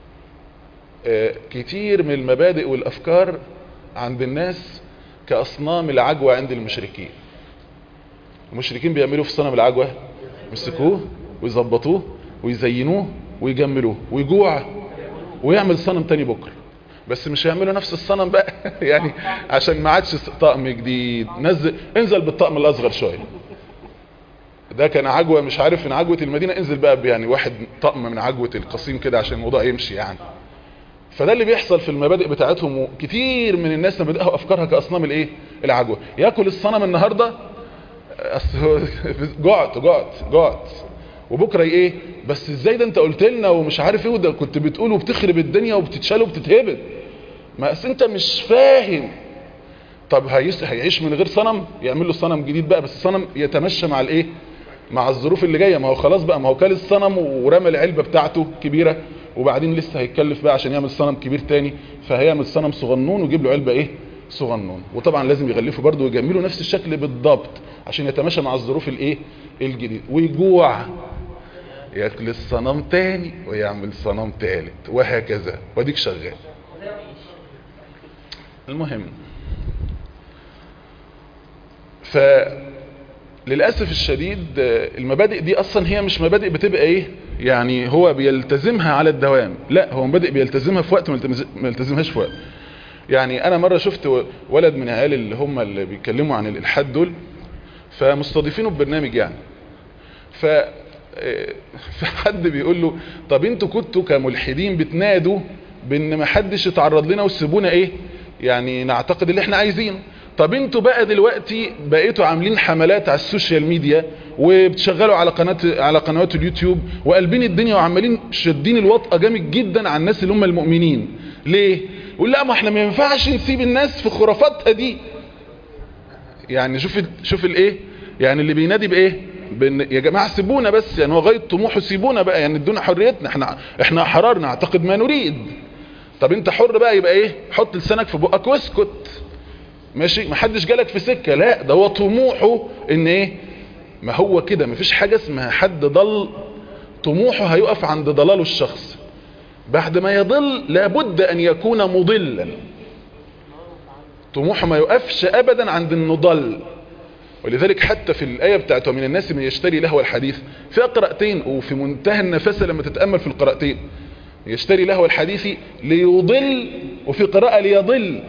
آه، كتير من المبادئ والافكار عند الناس كاصنام العجوة عند المشركين المشركين بيعملوا في صنم العجوة يمسكوه ويظبطوه ويزينوه ويجملوه ويجوع ويعمل صنم تاني بكره بس مش هيعملوا نفس الصنم بقى يعني عشان ما عادش طقم جديد نزل انزل بالطقم الاصغر شويه ده كان عجوة مش عارف من عجوة المدينة انزل بقى يعني واحد طقم من عجوة القصيم كده عشان الموضوع يمشي يعني فده اللي بيحصل في المبادئ بتاعتهم وكتير من الناس مبادئها وافكارها كاصنام الايه العجوة ياكل الصنم النهاردة أصل هو جعت جعت جعت وبكره ايه بس ازاي ده انت قلت لنا ومش عارف ايه وده كنت بتقول وبتخرب الدنيا وبتتشال وبتتهبد ما أصل انت مش فاهم طب هيس هيعيش من غير صنم يعمل له صنم جديد بقى بس صنم يتمشى مع الايه مع الظروف اللي جايه ما هو خلاص بقى ما هو كل الصنم ورمى العلبه بتاعته كبيره وبعدين لسه هيتكلف بقى عشان يعمل صنم كبير تاني فهيعمل صنم صغنون ويجيب له علبه ايه صغنون وطبعا لازم يغلفه برضه ويجمله نفس الشكل بالضبط عشان يتماشى مع الظروف الايه الجديد ويجوع ياكل الصنم تاني ويعمل صنم تالت وهكذا واديك شغال المهم للأسف الشديد آه، المبادئ دي أصلا هي مش مبادئ بتبقى إيه يعني هو بيلتزمها على الدوام لا هو مبادئ بيلتزمها في وقت ما يلتمز- ما يلتزمهاش في وقت يعني أنا مرة شفت و- ولد من عيال اللي هم اللي بيتكلموا عن الإلحاد دول فمستضيفينه ببرنامج يعني ف آه، فحد بيقول له طب انتوا كنتوا كملحدين بتنادوا بان ما حدش يتعرض لنا وسيبونا ايه يعني نعتقد اللي احنا عايزينه طب انتوا بقى دلوقتي بقيتوا عاملين حملات على السوشيال ميديا وبتشغلوا على قناه على قنوات اليوتيوب وقلبين الدنيا وعمالين شادين الوطأة جامد جدا على الناس اللي هم المؤمنين ليه يقول لا ما احنا ما ينفعش نسيب الناس في خرافاتها دي يعني شوف ال- شوف الايه يعني اللي بينادي بايه بان يا جماعه سيبونا بس يعني هو غايه طموحه سيبونا بقى يعني ادونا حريتنا احنا احنا احرار نعتقد ما نريد طب انت حر بقى يبقى ايه حط لسانك في بقك واسكت ماشي ما حدش جالك في سكه لا ده هو طموحه ان ايه ما هو كده ما فيش حاجه اسمها حد ضل طموحه هيقف عند ضلاله الشخصي بعد ما يضل لابد ان يكون مضلا طموحه ما يقفش ابدا عند انه ضل ولذلك حتى في الآية بتاعته من الناس من يشتري لهو الحديث فيها قراءتين وفي منتهى النفاسة لما تتأمل في القراءتين يشتري لهو الحديث ليضل وفي قراءة ليضل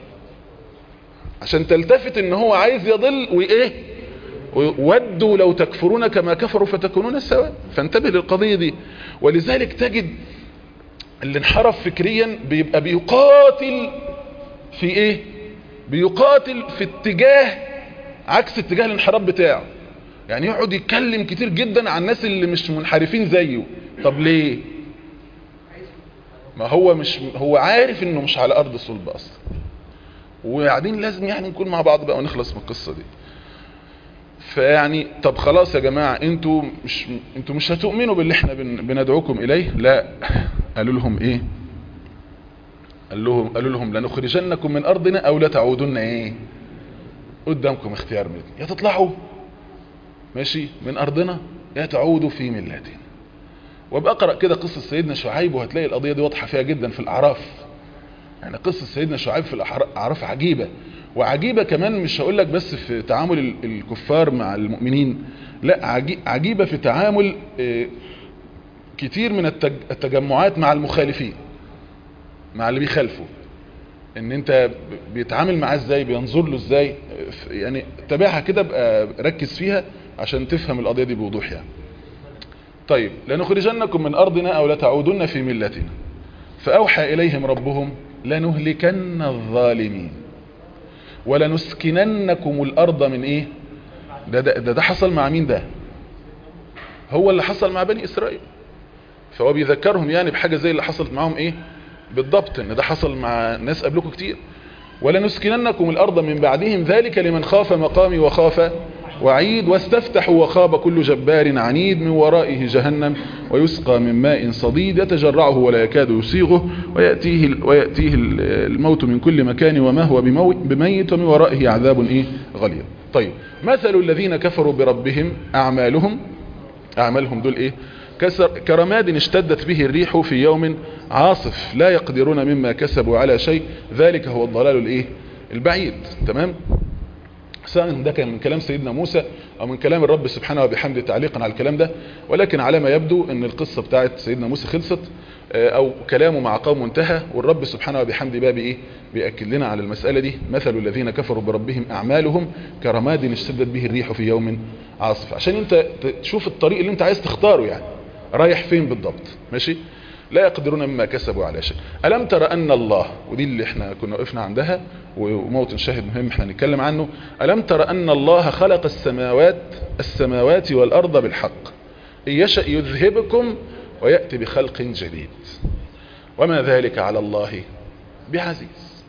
عشان تلتفت ان هو عايز يضل وايه ودوا لو تكفرون كما كفروا فتكونون سواء فانتبه للقضية دي ولذلك تجد اللي انحرف فكريا بيبقى بيقاتل في ايه بيقاتل في اتجاه عكس اتجاه الانحراف بتاعه يعني يقعد يتكلم كتير جدا عن الناس اللي مش منحرفين زيه طب ليه ما هو مش هو عارف انه مش على ارض صلب اصلا وبعدين لازم يعني نكون مع بعض بقى ونخلص من القصه دي فيعني طب خلاص يا جماعه انتوا مش انتوا مش هتؤمنوا باللي احنا بن... بندعوكم اليه لا قالوا لهم ايه قال لهم قالوا لهم لنخرجنكم من ارضنا او لتعودن ايه قدامكم اختيار من الاثنين. يا تطلعوا ماشي من ارضنا يا تعودوا في ملتنا وابقى اقرا كده قصه سيدنا شعيب وهتلاقي القضيه دي واضحه فيها جدا في الاعراف يعني قصه سيدنا شعيب في الاعراف عجيبه وعجيبه كمان مش هقول لك بس في تعامل ال- الكفار مع المؤمنين لا عجي- عجيبه في تعامل آه، كتير من التج- التجمعات مع المخالفين مع اللي بيخالفوا ان انت ب- بيتعامل معاه ازاي بينظر له ازاي ف- يعني تابعها كده بقى ركز فيها عشان تفهم القضية دي بوضوح يعني طيب لنخرجنكم من ارضنا او لتعودن في ملتنا فاوحى اليهم ربهم لنهلكن الظالمين ولنسكننكم الارض من ايه ده ده, ده, ده حصل مع مين ده هو اللي حصل مع بني اسرائيل فهو بيذكرهم يعني بحاجة زي اللي حصلت معاهم ايه بالضبط ان ده حصل مع ناس قبلكم كتير ولنسكننكم الارض من بعدهم ذلك لمن خاف مقامي وخاف وعيد واستفتحوا وخاب كل جبار عنيد من ورائه جهنم ويسقى من ماء صديد يتجرعه ولا يكاد يسيغه ويأتيه, ويأتيه الموت من كل مكان وما هو بموت بميت ومن ورائه عذاب ايه غليظ طيب مثل الذين كفروا بربهم اعمالهم اعمالهم دول ايه كسر كرماد اشتدت به الريح في يوم عاصف لا يقدرون مما كسبوا على شيء ذلك هو الضلال الايه البعيد تمام سواء ده كان من كلام سيدنا موسى او من كلام الرب سبحانه وبحمده تعليقا على الكلام ده ولكن على ما يبدو ان القصة بتاعت سيدنا موسى خلصت او كلامه مع قوم انتهى والرب سبحانه وبحمده بقى بايه بيأكد لنا على المسألة دي مثل الذين كفروا بربهم اعمالهم كرماد اشتدت به الريح في يوم عاصف عشان انت تشوف الطريق اللي انت عايز تختاره يعني رايح فين بالضبط ماشي لا يقدرون مما كسبوا على شيء ألم تر أن الله ودي اللي احنا كنا وقفنا عندها وموطن شاهد مهم احنا نتكلم عنه ألم تر أن الله خلق السماوات السماوات والأرض بالحق إن يشأ يذهبكم ويأتي بخلق جديد وما ذلك على الله بعزيز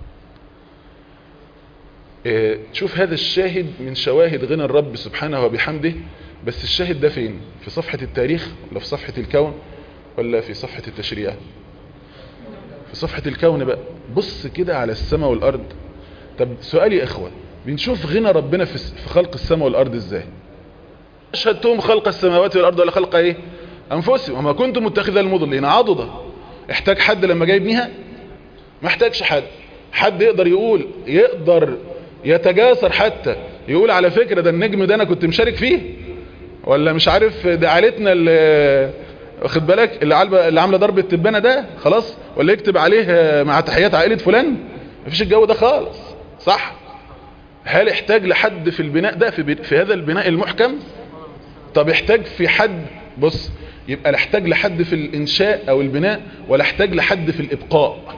اه شوف هذا الشاهد من شواهد غنى الرب سبحانه وبحمده بس الشاهد ده فين في صفحة التاريخ ولا في صفحة الكون ولا في صفحة التشريع في صفحة الكون بقى بص كده على السماء والأرض طب سؤالي يا إخوة بنشوف غنى ربنا في خلق السماء والأرض إزاي أشهدتهم خلق السماوات والأرض ولا خلق إيه أنفسهم وما كنتم متخذ المضلين عضدا احتاج حد لما جاي يبنيها ما احتاجش حد حد يقدر يقول يقدر يتجاسر حتى يقول على فكرة ده النجم ده انا كنت مشارك فيه ولا مش عارف ده عائلتنا اللي واخد بالك اللي عالبه اللي عامله ضرب التبانه ده خلاص ولا يكتب عليه آه، مع تحيات عائله فلان مفيش الجو ده خالص صح هل احتاج لحد في البناء ده في, بي- في هذا البناء المحكم طب احتاج في حد بص يبقى لا احتاج لحد في الانشاء او البناء ولا احتاج لحد في الابقاء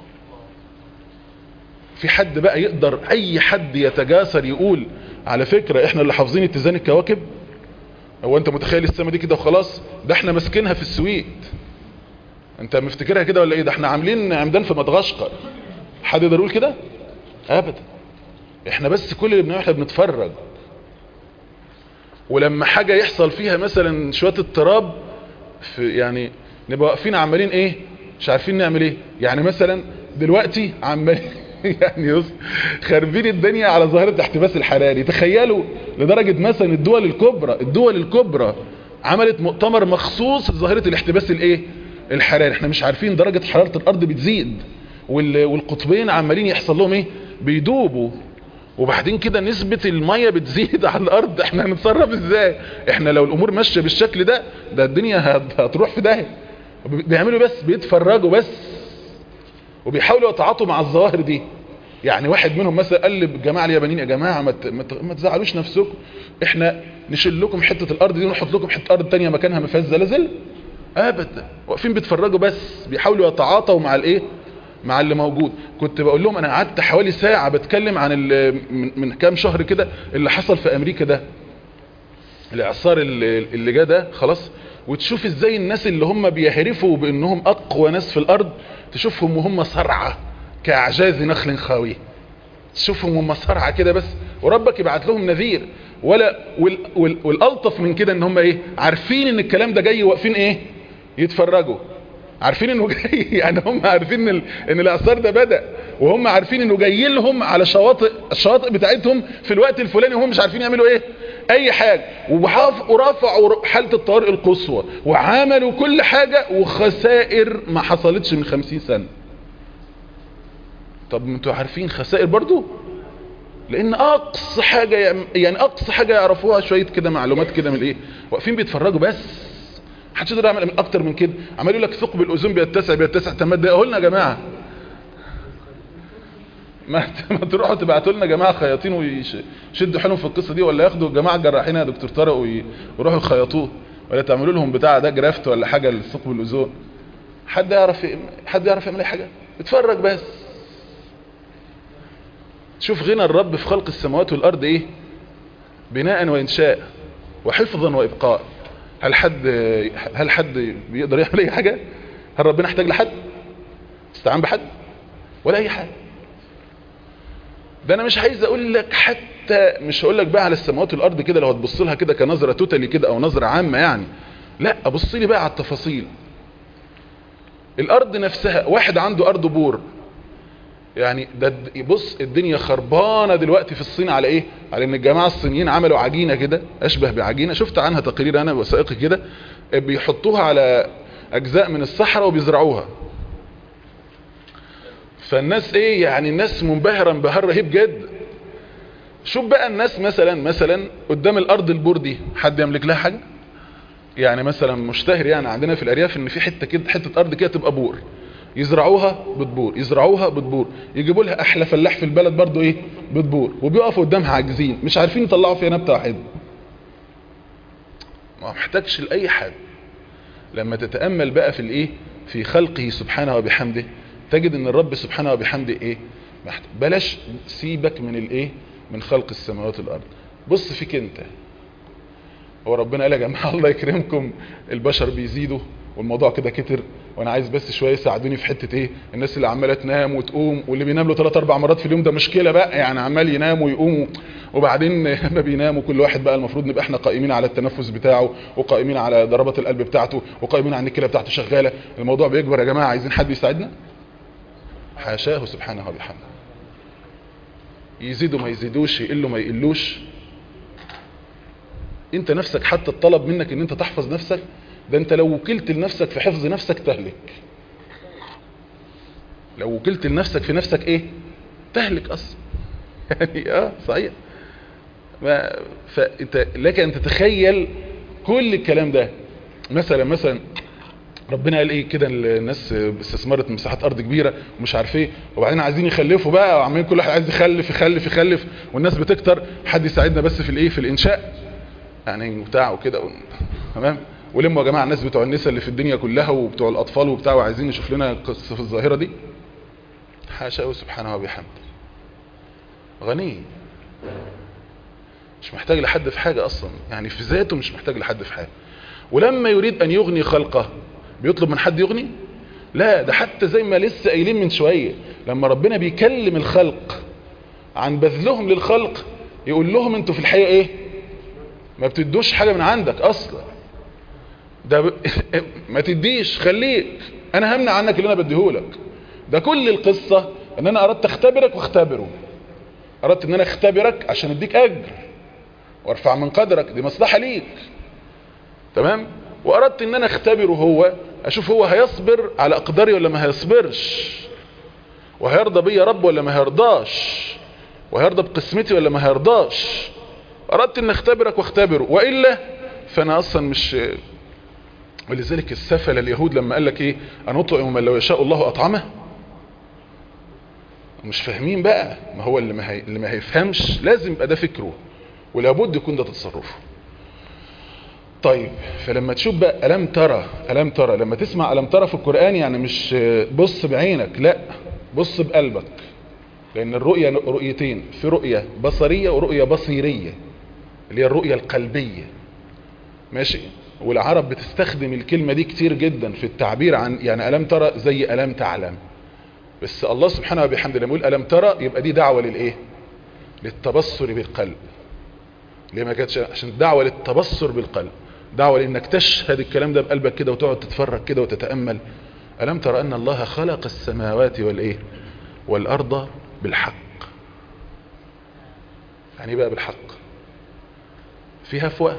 في حد بقى يقدر اي حد يتجاسر يقول على فكرة احنا اللي حافظين اتزان الكواكب هو انت متخيل السما دي كده وخلاص ده احنا ماسكينها في السويد انت مفتكرها كده ولا ايه ده احنا عاملين عمدان في مدغشقر حد يقدر يقول كده ابدا احنا بس كل اللي بنعمله احنا بنتفرج ولما حاجة يحصل فيها مثلا شوية اضطراب في يعني نبقى واقفين عمالين ايه مش عارفين نعمل ايه يعني مثلا دلوقتي عمال يعني يص- خاربين الدنيا على ظاهرة الاحتباس الحراري تخيلوا لدرجة مثلا الدول الكبرى الدول الكبرى عملت مؤتمر مخصوص لظاهرة الاحتباس الايه الحراري احنا مش عارفين درجة حرارة الارض بتزيد وال- والقطبين عمالين يحصل لهم ايه بيدوبوا وبعدين كده نسبة المية بتزيد على الارض احنا هنتصرف ازاي احنا لو الامور ماشية بالشكل ده ده الدنيا هت- هتروح في داهية بيعملوا بس بيتفرجوا بس وبيحاولوا يتعاطوا مع الظواهر دي يعني واحد منهم مثلا قال للجماعه اليابانيين يا جماعه ما ت- ما ت- ما تزعلوش نفسكم احنا نشيل لكم حته الارض دي ونحط لكم حته ارض تانية مكانها ما فيهاش زلازل ابدا واقفين بيتفرجوا بس بيحاولوا يتعاطوا مع الايه مع اللي موجود كنت بقول لهم انا قعدت حوالي ساعه بتكلم عن ال- من, من كام شهر كده اللي حصل في امريكا ده الاعصار اللي, اللي جه ده خلاص وتشوف ازاي الناس اللي هم بيهرفوا بانهم اقوى ناس في الارض تشوفهم وهم صرعى كاعجاز نخل خاويه تشوفهم هم صرعى كده بس وربك يبعت لهم نذير ولا وال وال والالطف من كده ان هم ايه عارفين ان الكلام ده جاي واقفين ايه يتفرجوا عارفين انه جاي يعني هم عارفين ان, ال- إن الاعصار ده بدا وهم عارفين انه جاي لهم على شواطئ الشواطئ بتاعتهم في الوقت الفلاني وهم مش عارفين يعملوا ايه اي حاجه وحاف- ورفعوا حاله الطوارئ القصوى وعملوا كل حاجه وخسائر ما حصلتش من خمسين سنه طب انتوا عارفين خسائر برضو لان اقصى حاجه يعم- يعني اقصى حاجه يعرفوها شويه كده معلومات كده من الايه واقفين بيتفرجوا بس محدش يقدر يعمل اكتر من كده عمال يقول لك ثقب الاوزون بيتسع بيتسع طب ما تضايقوا لنا يا جماعه ما ما تروحوا تبعتوا لنا جماعه خياطين ويشدوا حيلهم في القصه دي ولا ياخدوا الجماعه الجراحين يا دكتور طارق وي- ويروحوا يخيطوه ولا تعملوا لهم بتاع ده جرافت ولا حاجه لثقب الاوزون حد يعرف ي- حد يعرف يعمل اي حاجه اتفرج بس شوف غنى الرب في خلق السماوات والارض ايه بناء وانشاء وحفظا وابقاء هل حد هل حد بيقدر يعمل اي حاجه هل ربنا احتاج لحد استعان بحد ولا اي حاجه ده انا مش عايز اقول لك حتى مش هقول لك بقى على السماوات والارض كده لو هتبص لها كده كنظره توتالي كده او نظره عامه يعني لا ابص لي بقى على التفاصيل الارض نفسها واحد عنده ارض بور يعني ده د- بص الدنيا خربانه دلوقتي في الصين على ايه على ان الجماعه الصينيين عملوا عجينه كده اشبه بعجينه شفت عنها تقرير انا وثائقي كده بيحطوها على اجزاء من الصحراء وبيزرعوها فالناس ايه يعني الناس منبهره انبهار رهيب جدا شوف بقى الناس مثلا مثلا قدام الارض البور دي حد يملك لها حاجه يعني مثلا مشتهر يعني عندنا في الارياف ان في حته كده حته ارض كده تبقى بور يزرعوها بتبور يزرعوها بتبور يجيبوا لها احلى فلاح في البلد برضو ايه بتبور وبيقفوا قدامها عاجزين مش عارفين يطلعوا فيها نبته واحده ما محتاجش لاي حاجه لما تتامل بقى في الايه في خلقه سبحانه وبحمده تجد ان الرب سبحانه وبحمده ايه محت... بلاش سيبك من الايه من خلق السماوات والارض بص فيك انت هو ربنا قال يا جماعه الله يكرمكم البشر بيزيدوا والموضوع كده كتر وانا عايز بس شويه يساعدوني في حته ايه الناس اللي عماله تنام وتقوم واللي بينام له 3 4 مرات في اليوم ده مشكله بقى يعني عمال ينام ويقوم وبعدين ما بينام وكل واحد بقى المفروض نبقى احنا قائمين على التنفس بتاعه وقائمين على ضربات القلب بتاعته وقائمين على ان الكلى بتاعته شغاله الموضوع بيكبر يا جماعه عايزين حد يساعدنا حاشاه سبحانه وبحمده يزيدوا ما يزيدوش يقلوا ما يقلوش انت نفسك حتى الطلب منك ان انت تحفظ نفسك ده انت لو وكلت لنفسك في حفظ نفسك تهلك لو وكلت لنفسك في نفسك ايه تهلك اصلا يعني اه صحيح ما- فانت لك ان تتخيل كل الكلام ده مثلا مثلا ربنا قال ايه كده الناس استثمرت مساحات ارض كبيره ومش عارف ايه وبعدين عايزين يخلفوا بقى وعمالين كل واحد عايز يخلف يخلف يخلف والناس بتكتر حد يساعدنا بس في الايه في الانشاء يعني بتاع وكده و... تمام ولموا يا جماعه الناس بتوع النساء اللي في الدنيا كلها وبتوع الاطفال وبتاع وعايزين نشوف لنا قصه في الظاهره دي حاشا سبحانه وبحمده غني مش محتاج لحد في حاجة أصلا يعني في ذاته مش محتاج لحد في حاجة ولما يريد أن يغني خلقه بيطلب من حد يغني لا ده حتى زي ما لسه قايلين من شوية لما ربنا بيكلم الخلق عن بذلهم للخلق يقول لهم انتوا في الحقيقة ايه ما بتدوش حاجة من عندك أصلا ده ب... ما تديش خليك أنا همنع عنك اللي أنا بديهولك ده كل القصة ان أنا أردت أختبرك واختبره أردت ان أنا أختبرك عشان أديك أجر وارفع من قدرك دي مصلحة ليك تمام واردت ان انا اختبره هو اشوف هو هيصبر على اقداري ولا ما هيصبرش وهيرضى بي يا رب ولا ما هيرضاش وهيرضى بقسمتي ولا ما هيرضاش اردت ان اختبرك واختبره وإلا فانا اصلا مش ولذلك السفل اليهود لما قال لك ايه ان اطعم من لو يشاء الله اطعمه مش فاهمين بقى ما هو اللي ما, هي... اللي ما هيفهمش لازم يبقى ده فكره ولابد يكون ده تصرفه طيب فلما تشوف بقى ألم ترى ألم ترى لما تسمع ألم ترى في القرآن يعني مش بص بعينك لا بص بقلبك لأن الرؤية رؤيتين في رؤية بصرية ورؤية بصيرية اللي هي الرؤية القلبية ماشي والعرب بتستخدم الكلمة دي كتير جدا في التعبير عن يعني ألم ترى زي ألم تعلم بس الله سبحانه وبحمده لما يقول ألم ترى يبقى دي دعوة للإيه للتبصر بالقلب ليه ما كانتش عشان دعوة للتبصر بالقلب دعوة لانك تشهد الكلام ده بقلبك كده وتقعد تتفرج كده وتتأمل ألم ترى أن الله خلق السماوات والإيه والأرض بالحق يعني إيه بقى بالحق في هفوة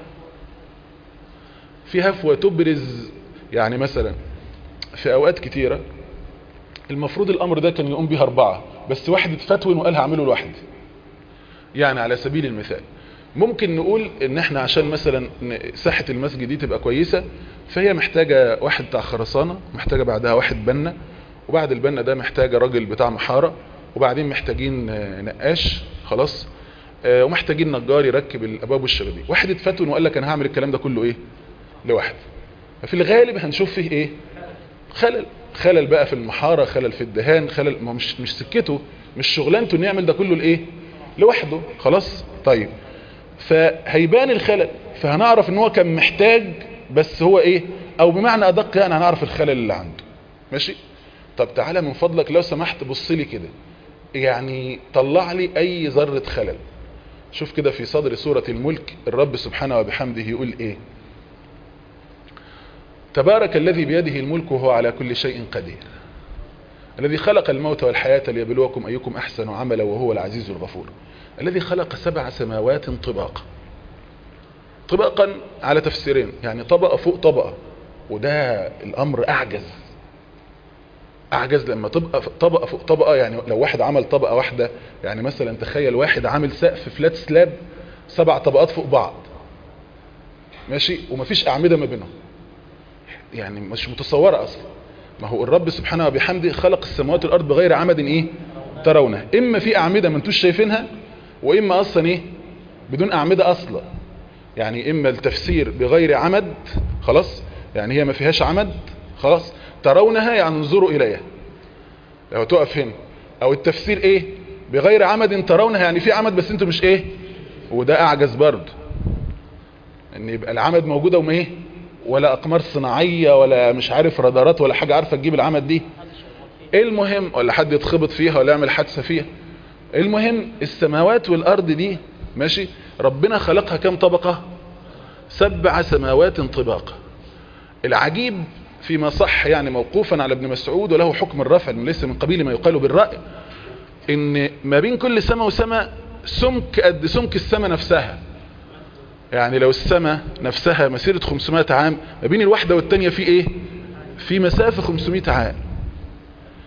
في هفوة تبرز يعني مثلا في أوقات كتيرة المفروض الأمر ده كان يقوم بها أربعة بس واحد اتفتون وقال هعمله لوحدي يعني على سبيل المثال ممكن نقول ان احنا عشان مثلا ساحة المسجد دي تبقى كويسة فهي محتاجة واحد بتاع خرسانة محتاجة بعدها واحد بنا وبعد البنا ده محتاجة راجل بتاع محارة وبعدين محتاجين نقاش خلاص ومحتاجين نجار يركب الابواب والشبابيك واحد اتفتون وقال لك انا هعمل الكلام ده كله ايه لوحدي ففي الغالب هنشوف فيه ايه خلل خلل بقى في المحارة خلل في الدهان خلل ما مش مش سكته مش شغلانته انه يعمل ده كله لايه لوحده خلاص طيب فهيبان الخلل فهنعرف ان هو كان محتاج بس هو ايه او بمعنى ادق يعني هنعرف الخلل اللي عنده ماشي طب تعالى من فضلك لو سمحت بص لي كده يعني طلع لي اي ذرة خلل شوف كده في صدر سورة الملك الرب سبحانه وبحمده يقول ايه تبارك الذي بيده الملك وهو على كل شيء قدير الذي خلق الموت والحياة ليبلوكم أيكم أحسن عملا وهو العزيز الغفور الذي خلق سبع سماوات طباقا طبقا على تفسيرين يعني طبقة فوق طبقة وده الأمر أعجز أعجز لما تبقى طبقة فوق طبقة يعني لو واحد عمل طبقة واحدة يعني مثلا تخيل واحد عامل سقف فلات سلاب سبع طبقات فوق بعض ماشي ومفيش أعمدة ما بينهم يعني مش متصورة أصلا ما هو الرب سبحانه وبحمده خلق السماوات والأرض بغير عمد إيه ترونها إما في أعمدة ما انتوش شايفينها وإما أصلا إيه بدون أعمدة أصلا يعني إما التفسير بغير عمد خلاص يعني هي ما فيهاش عمد خلاص ترونها يعني انظروا إليها لو تقف هنا أو التفسير إيه بغير عمد ترونها يعني في عمد بس انتوا مش إيه وده أعجز برضه ان يبقى العمد موجودة وما إيه ولا أقمار صناعية ولا مش عارف رادارات ولا حاجة عارفة تجيب العمد دي المهم ولا حد يتخبط فيها ولا يعمل حادثة فيها المهم السماوات والأرض دي ماشي ربنا خلقها كم طبقة سبع سماوات طباقة العجيب فيما صح يعني موقوفا على ابن مسعود وله حكم الرفع ليس من قبيل ما يقال بالرأي ان ما بين كل سماء وسماء سمك قد سمك السماء نفسها يعني لو السماء نفسها مسيرة 500 عام ما بين الواحدة والتانية في ايه في مسافة 500 عام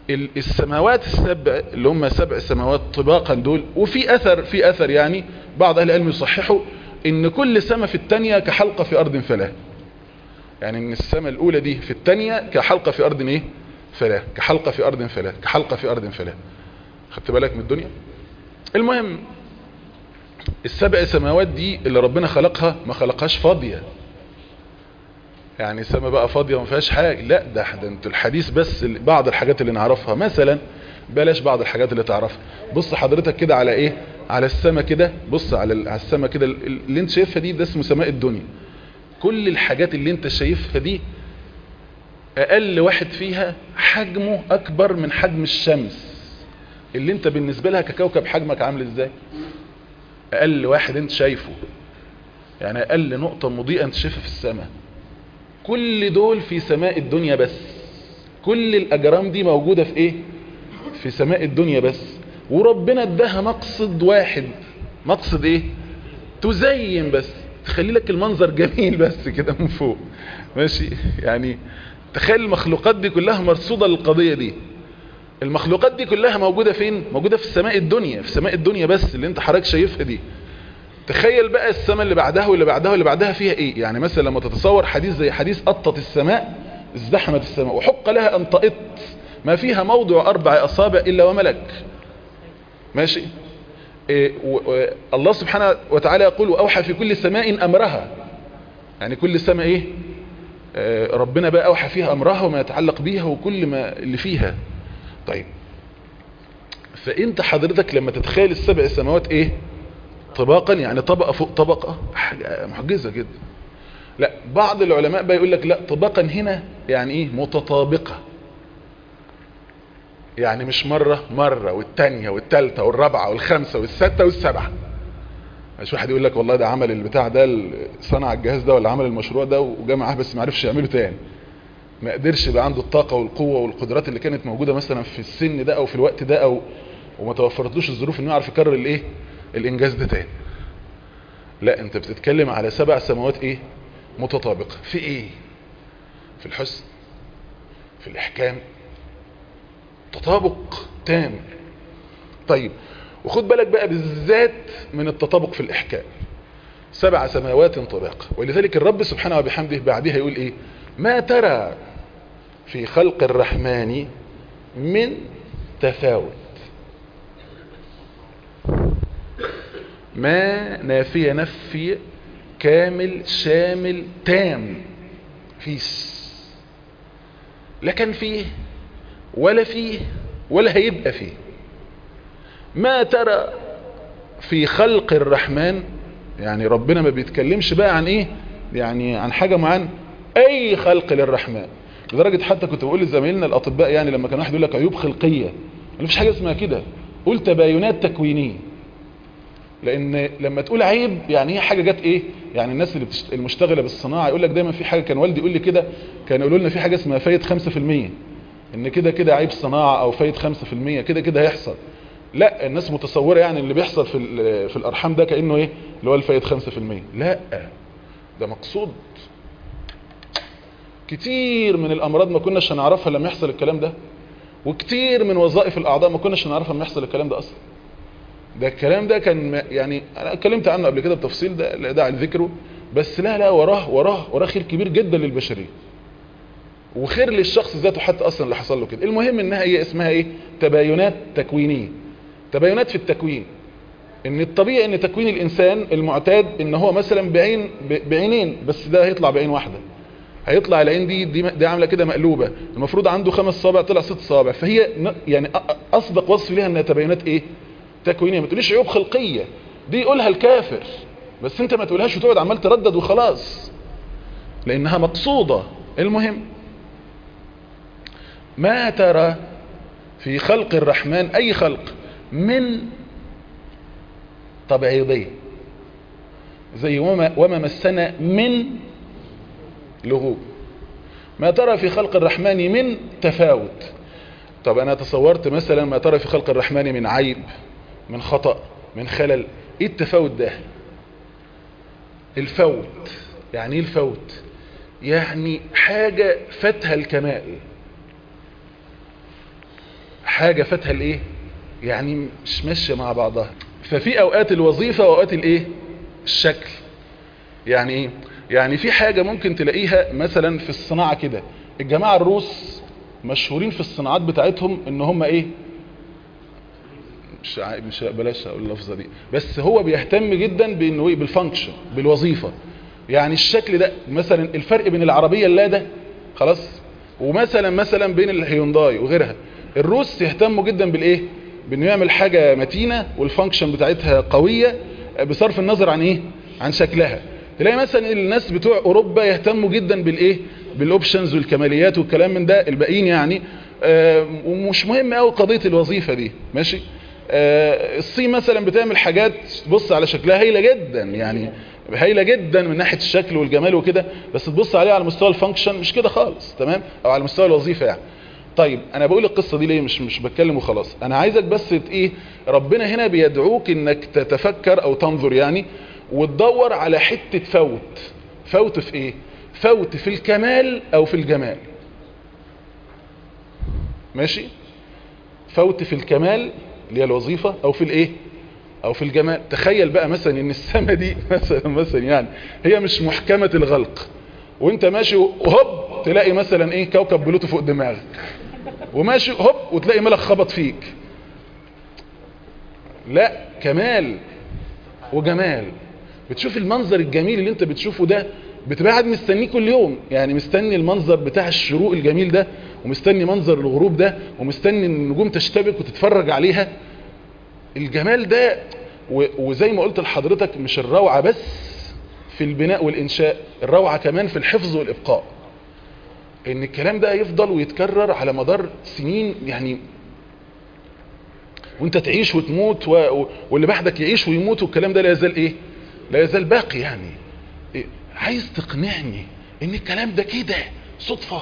ال- السماوات السبع اللي هم سبع سماوات طباقا دول وفي اثر في اثر يعني بعض اهل العلم يصححوا ان كل سماء في الثانيه كحلقه في ارض فلاه يعني ان السماء الاولى دي في الثانيه كحلقه في ارض ايه فلاه كحلقه في ارض فلاه كحلقه في ارض فلاه خدت بالك من الدنيا المهم السبع سماوات دي اللي ربنا خلقها ما خلقهاش فاضيه يعني السماء بقى فاضيه وما فيهاش حاجه لا ده ده انتوا الحديث بس ال- بعض الحاجات اللي نعرفها مثلا بلاش بعض الحاجات اللي تعرفها بص حضرتك كده على ايه على السماء كده بص على ال- على السماء كده ال- اللي انت شايفها دي ده اسمه سماء الدنيا كل الحاجات اللي انت شايفها دي اقل واحد فيها حجمه اكبر من حجم الشمس اللي انت بالنسبه لها ككوكب حجمك عامل ازاي اقل واحد انت شايفه يعني اقل نقطه مضيئه انت شايفها في السماء كل دول في سماء الدنيا بس كل الاجرام دي موجودة في ايه في سماء الدنيا بس وربنا اداها مقصد واحد مقصد ايه تزين بس تخلي لك المنظر جميل بس كده من فوق ماشي يعني تخيل المخلوقات دي كلها مرصودة للقضية دي المخلوقات دي كلها موجودة فين موجودة في سماء الدنيا في سماء الدنيا بس اللي انت حضرتك شايفها دي تخيل بقى السماء اللي بعدها واللي بعدها واللي بعدها فيها ايه يعني مثلا لما تتصور حديث زي حديث قطت السماء ازدحمت السماء وحق لها ان تقط ما فيها موضع اربع اصابع الا وملك ماشي إيه و- و- الله سبحانه وتعالى يقول واوحى في كل سماء امرها يعني كل سماء ايه آه، ربنا بقى اوحى فيها امرها وما يتعلق بيها وكل ما اللي فيها طيب فانت حضرتك لما تتخيل السبع سماوات ايه طباقا يعني طبقة فوق طبقة حاجة معجزة جدا لا بعض العلماء بقى يقول لك لا طبقا هنا يعني ايه متطابقة يعني مش مرة مرة والتانية والتالتة والرابعة والخامسة والستة والسبعة مش واحد يقول لك والله ده عمل البتاع ده ال- صنع الجهاز ده ولا عمل المشروع ده وجا معاه بس ما عرفش يعمله تاني ما قدرش يبقى عنده الطاقة والقوة والقدرات اللي كانت موجودة مثلا في السن ده او في الوقت ده او وما توفرتلوش الظروف انه يعرف يكرر الايه الانجاز ده تاني لا انت بتتكلم على سبع سماوات ايه متطابقة في ايه في الحسن في الاحكام تطابق تام طيب وخد بالك بقى بالذات من التطابق في الاحكام سبع سماوات طباقة ولذلك الرب سبحانه وبحمده بعدها يقول ايه ما ترى في خلق الرحمن من تفاوت ما نافية نفي كامل شامل تام فيش لا كان فيه ولا فيه ولا هيبقى فيه ما ترى في خلق الرحمن يعني ربنا ما بيتكلمش بقى عن ايه يعني عن حاجة معينة اي خلق للرحمن لدرجة حتى كنت بقول لزمايلنا الاطباء يعني لما كان واحد يقول لك عيوب خلقية ما فيش حاجة اسمها كده قول تباينات تكوينية لان لما تقول عيب يعني هي حاجه جت ايه يعني الناس اللي بتشت... المشتغله بالصناعه يقول لك دايما في حاجه كان والدي يقول لي كده كان يقولوا لنا في حاجه اسمها فايد 5% ان كده كده عيب صناعه او فايد 5% كده كده هيحصل لا الناس متصوره يعني اللي بيحصل في ال- في الارحام ده كانه ايه اللي هو الفايد 5% لا ده مقصود كتير من الامراض ما كناش هنعرفها لما يحصل الكلام ده وكتير من وظائف الاعضاء ما كناش هنعرفها لما يحصل الكلام ده اصلا ده الكلام ده كان م- يعني انا اتكلمت عنه قبل كده بتفصيل ده لا داعي لذكره بس لا لا وراه وراه وراه خير كبير جدا للبشريه وخير للشخص ذاته حتى اصلا اللي حصل له كده المهم انها هي اسمها ايه تباينات تكوينيه تباينات في التكوين ان الطبيعي ان تكوين الانسان المعتاد ان هو مثلا بعين ب- بعينين بس ده هيطلع بعين واحده هيطلع العين دي دي, دي عامله كده مقلوبه المفروض عنده خمس صوابع طلع ست صوابع فهي ن- يعني أ- أ- اصدق وصف ليها انها تباينات ايه تكوينيه ما تقوليش عيوب خلقيه دي يقولها الكافر بس انت ما تقولهاش وتقعد عمال تردد وخلاص لانها مقصوده المهم ما ترى في خلق الرحمن اي خلق من تبعيضيه زي وما, وما مسنا من لغوب ما ترى في خلق الرحمن من تفاوت طب انا تصورت مثلا ما ترى في خلق الرحمن من عيب من خطأ من خلل ايه التفاوت ده الفوت يعني ايه الفوت يعني حاجة فتها الكمال حاجة فاتها الايه يعني مش ماشية مع بعضها ففي اوقات الوظيفة واوقات الايه الشكل يعني ايه يعني في حاجة ممكن تلاقيها مثلا في الصناعة كده الجماعة الروس مشهورين في الصناعات بتاعتهم ان هم ايه مش عا- مش بلاش اقول اللفظه دي بس هو بيهتم جدا بانه ايه بالفانكشن بالوظيفه يعني الشكل ده مثلا الفرق بين العربيه اللاده خلاص ومثلا مثلا بين الهيونداي وغيرها الروس يهتموا جدا بالايه بانه يعمل حاجه متينه والفانكشن بتاعتها قويه بصرف النظر عن ايه عن شكلها تلاقي مثلا الناس بتوع اوروبا يهتموا جدا بالايه بالاوبشنز والكماليات والكلام من ده الباقيين يعني آه، ومش مهم قوي قضيه الوظيفه دي ماشي آه، الصين مثلا بتعمل حاجات تبص على شكلها هايله جدا يعني هايله جدا من ناحيه الشكل والجمال وكده بس تبص عليها على مستوى الفانكشن مش كده خالص تمام او على مستوى الوظيفه يعني طيب انا بقول القصه دي ليه مش مش بتكلم وخلاص انا عايزك بس ت- ايه ربنا هنا بيدعوك انك تتفكر او تنظر يعني وتدور على حته فوت فوت في ايه فوت في الكمال او في الجمال ماشي فوت في الكمال اللي هي الوظيفة او في الايه او في الجمال تخيل بقى مثلا ان السماء دي مثلا مثلا يعني هي مش محكمة الغلق وانت ماشي وهوب تلاقي مثلا ايه كوكب بلوتو فوق دماغك وماشي هوب وتلاقي ملك خبط فيك لا كمال وجمال بتشوف المنظر الجميل اللي انت بتشوفه ده بتبقى قاعد مستنيه كل يوم يعني مستني المنظر بتاع الشروق الجميل ده ومستني منظر الغروب ده ومستني النجوم تشتبك وتتفرج عليها الجمال ده و- وزي ما قلت لحضرتك مش الروعة بس في البناء والإنشاء الروعة كمان في الحفظ والإبقاء ان الكلام ده يفضل ويتكرر على مدار سنين يعني وانت تعيش وتموت و... و- واللي بعدك يعيش ويموت والكلام ده لا يزال ايه لا يزال باقي يعني إيه؟ عايز تقنعني ان الكلام ده كده صدفة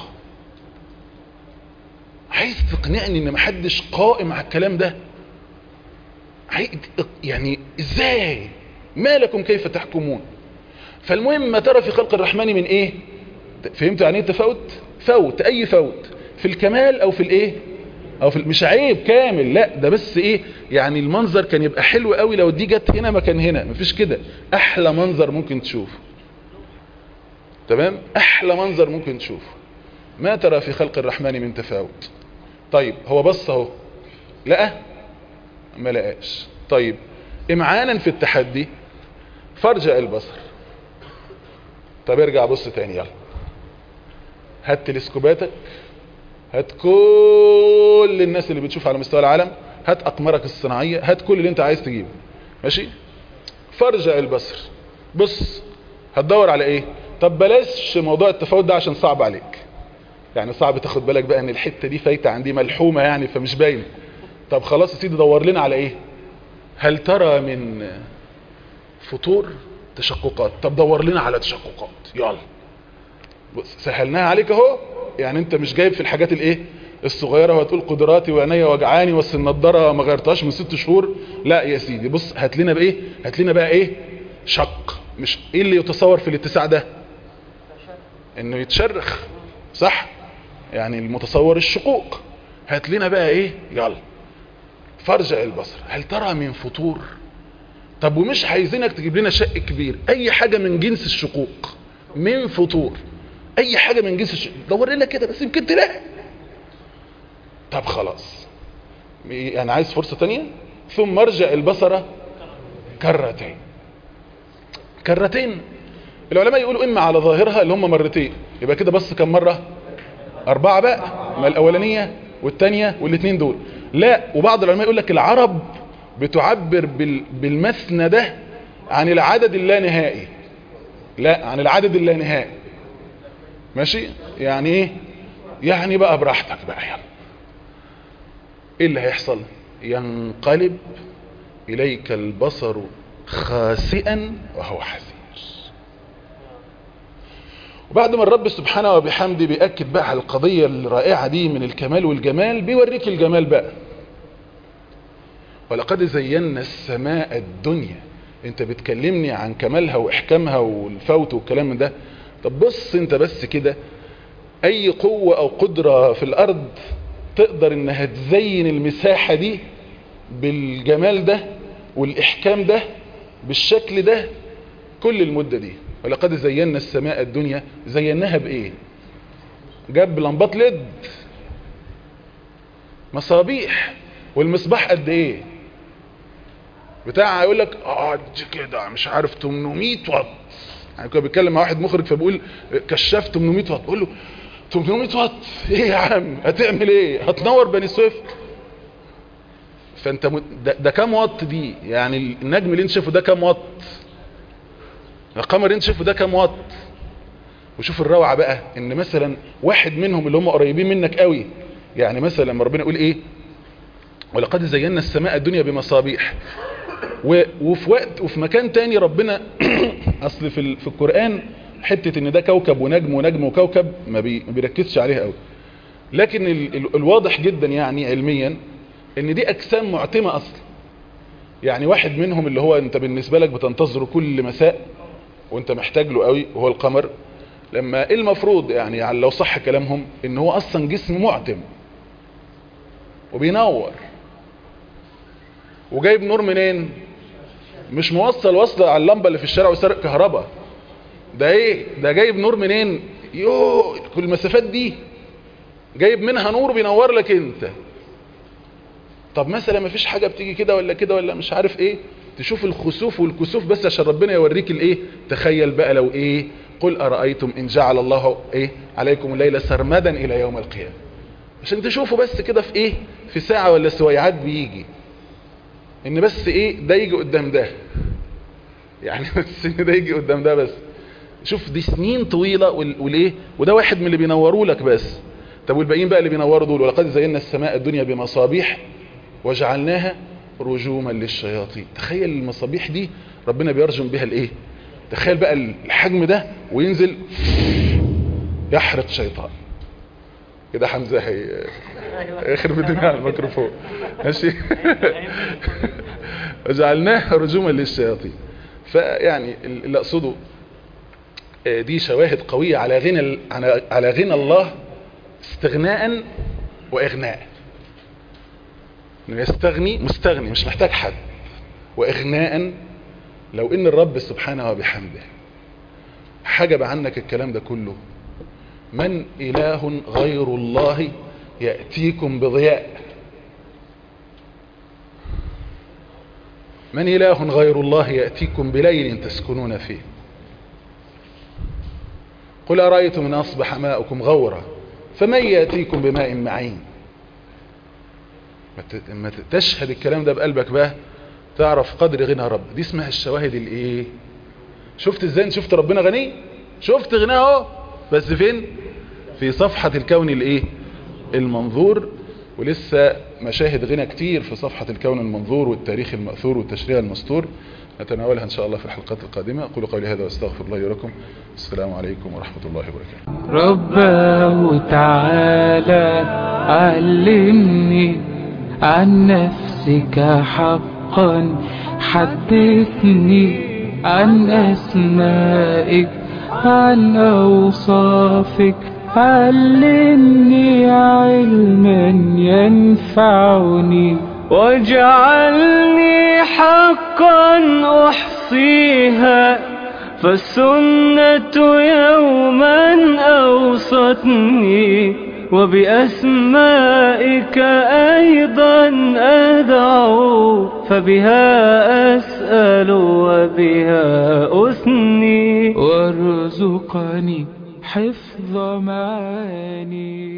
عايز تقنعني ان محدش قائم على الكلام ده عاي- يعني ازاي ما لكم كيف تحكمون فالمهم ما ترى في خلق الرحمن من ايه فهمتوا يعني ايه تفوت فوت اي فوت في الكمال او في الايه او في مش عيب كامل لا ده بس ايه يعني المنظر كان يبقى حلو قوي لو دي جت هنا مكان هنا مفيش كده احلى منظر ممكن تشوفه تمام احلى منظر ممكن تشوفه ما ترى في خلق الرحمن من تفاوت طيب هو بص اهو لقى ما لقاش طيب امعانا في التحدي فارجع البصر طب ارجع بص تاني يلا هات تلسكوباتك هات كل الناس اللي بتشوف على مستوى العالم هات اقمارك الصناعية هات كل اللي انت عايز تجيبه ماشي فارجع البصر بص هتدور على ايه طب بلاش موضوع التفاوت ده عشان صعب عليك يعني صعب تاخد بالك بقى ان الحتة دي فايتة عندي ملحومة يعني فمش باينه طب خلاص يا سيدي دور لنا على ايه هل ترى من فطور تشققات طب دور لنا على تشققات يلا بص سهلناها عليك اهو يعني انت مش جايب في الحاجات الايه الصغيره وهتقول قدراتي وعينيا وجعاني بس النضاره ما غيرتهاش من ست شهور لا يا سيدي بص هات لنا بايه هات لنا بقى ايه شق مش ايه اللي يتصور في الاتساع ده انه يتشرخ صح يعني المتصور الشقوق هات لنا بقى ايه يلا فارجع البصر هل ترى من فطور طب ومش عايزينك تجيب لنا شق كبير اي حاجة من جنس الشقوق من فطور اي حاجة من جنس الشقوق دور لنا كده بس يمكن تلاقي طب خلاص يعني عايز فرصة تانية ثم ارجع البصر كرتين كرتين العلماء يقولوا اما على ظاهرها اللي هم مرتين يبقى كده بص كم مرة اربعة بقى ما الاولانية والتانية والاثنين دول لا وبعض العلماء يقول لك العرب بتعبر بال بالمثنى ده عن العدد اللانهائي لا عن العدد اللانهائي ماشي يعني ايه يعني بقى براحتك بقى يلا ايه اللي هيحصل ينقلب اليك البصر خاسئا وهو حزين وبعد ما الرب سبحانه وبحمده بيأكد بقى على القضية الرائعة دي من الكمال والجمال بيوريك الجمال بقى ولقد زينا السماء الدنيا انت بتكلمني عن كمالها واحكامها والفوت والكلام من ده طب بص انت بس كده اي قوة او قدرة في الارض تقدر انها تزين المساحة دي بالجمال ده والاحكام ده بالشكل ده كل المدة دي ولقد زينا السماء الدنيا زيناها بايه جاب لمبات ليد مصابيح والمصباح قد ايه بتاع يقول لك اه دي كده مش عارف 800 واط يعني كنت بتكلم مع واحد مخرج فبقول كشاف 800 واط بقول له 800 واط ايه يا عم هتعمل ايه هتنور بني سويف فانت م... ده, ده كام واط دي يعني النجم اللي انت شايفه ده كام واط القمر اللي انت شايفه ده كام واط وشوف الروعه بقى ان مثلا واحد منهم اللي هم قريبين منك قوي يعني مثلا لما ربنا يقول ايه ولقد زينا السماء الدنيا بمصابيح و... وفي وقت وفي مكان تاني ربنا اصل في, ال... في القرآن حتة ان ده كوكب ونجم ونجم وكوكب ما, بي... ما بيركزش عليها قوي لكن ال... ال... الواضح جدا يعني علميا ان دي اجسام معتمة اصلا يعني واحد منهم اللي هو انت بالنسبة لك بتنتظره كل مساء وانت محتاج له قوي وهو القمر لما المفروض يعني, يعني لو صح كلامهم ان هو اصلا جسم معتم وبينور وجايب نور منين مش موصل وصل على اللمبه اللي في الشارع وسرق كهرباء ده ايه ده جايب نور منين يو كل المسافات دي جايب منها نور بينور لك انت طب مثلا ما فيش حاجه بتيجي كده ولا كده ولا مش عارف ايه تشوف الخسوف والكسوف بس عشان ربنا يوريك الايه تخيل بقى لو ايه قل ارايتم ان جعل الله ايه عليكم الليل سرمدا الى يوم القيامه عشان تشوفوا بس كده في ايه في ساعه ولا سويعات بيجي ان بس ايه ده يجي قدام ده يعني بس ان ده يجي قدام ده بس شوف دي سنين طويلة والايه وده واحد من اللي بينوروا لك بس طب والباقيين بقى اللي بينوروا دول ولقد زينا السماء الدنيا بمصابيح وجعلناها رجوما للشياطين تخيل المصابيح دي ربنا بيرجم بها الايه تخيل بقى الحجم ده وينزل يحرق شيطان كده حمزة هي يخرب الدنيا على الميكروفون ماشي وجعلناها رجوما للشياطين فيعني اللي اقصده دي شواهد قوية على غنى على غنى الله استغناء واغناء انه يستغني مستغني مش محتاج حد واغناء لو ان الرب سبحانه وبحمده حجب عنك الكلام ده كله من إله غير الله يأتيكم بضياء من إله غير الله يأتيكم بليل تسكنون فيه قل أرأيتم إن أصبح ماؤكم غورا فمن يأتيكم بماء معين لما تشهد الكلام ده بقلبك بقى تعرف قدر غنى رب دي اسمها الشواهد الايه شفت ازاي شفت ربنا غني شفت غناه اهو بس فين في صفحة الكون الايه المنظور ولسه مشاهد غنى كتير في صفحة الكون المنظور والتاريخ المأثور والتشريع المستور نتناولها ان شاء الله في الحلقات القادمة اقول قولي هذا واستغفر الله ولكم السلام عليكم ورحمة الله وبركاته رباه تعالى علمني عن نفسك حقا حدثني عن أسمائك عن أوصافك علمني علما ينفعني واجعلني حقا أحصيها فالسنة يوما أوصتني وبأسمائك أيضا أدعو فبها أسأل وبها أثني وارزقني حفظ معاني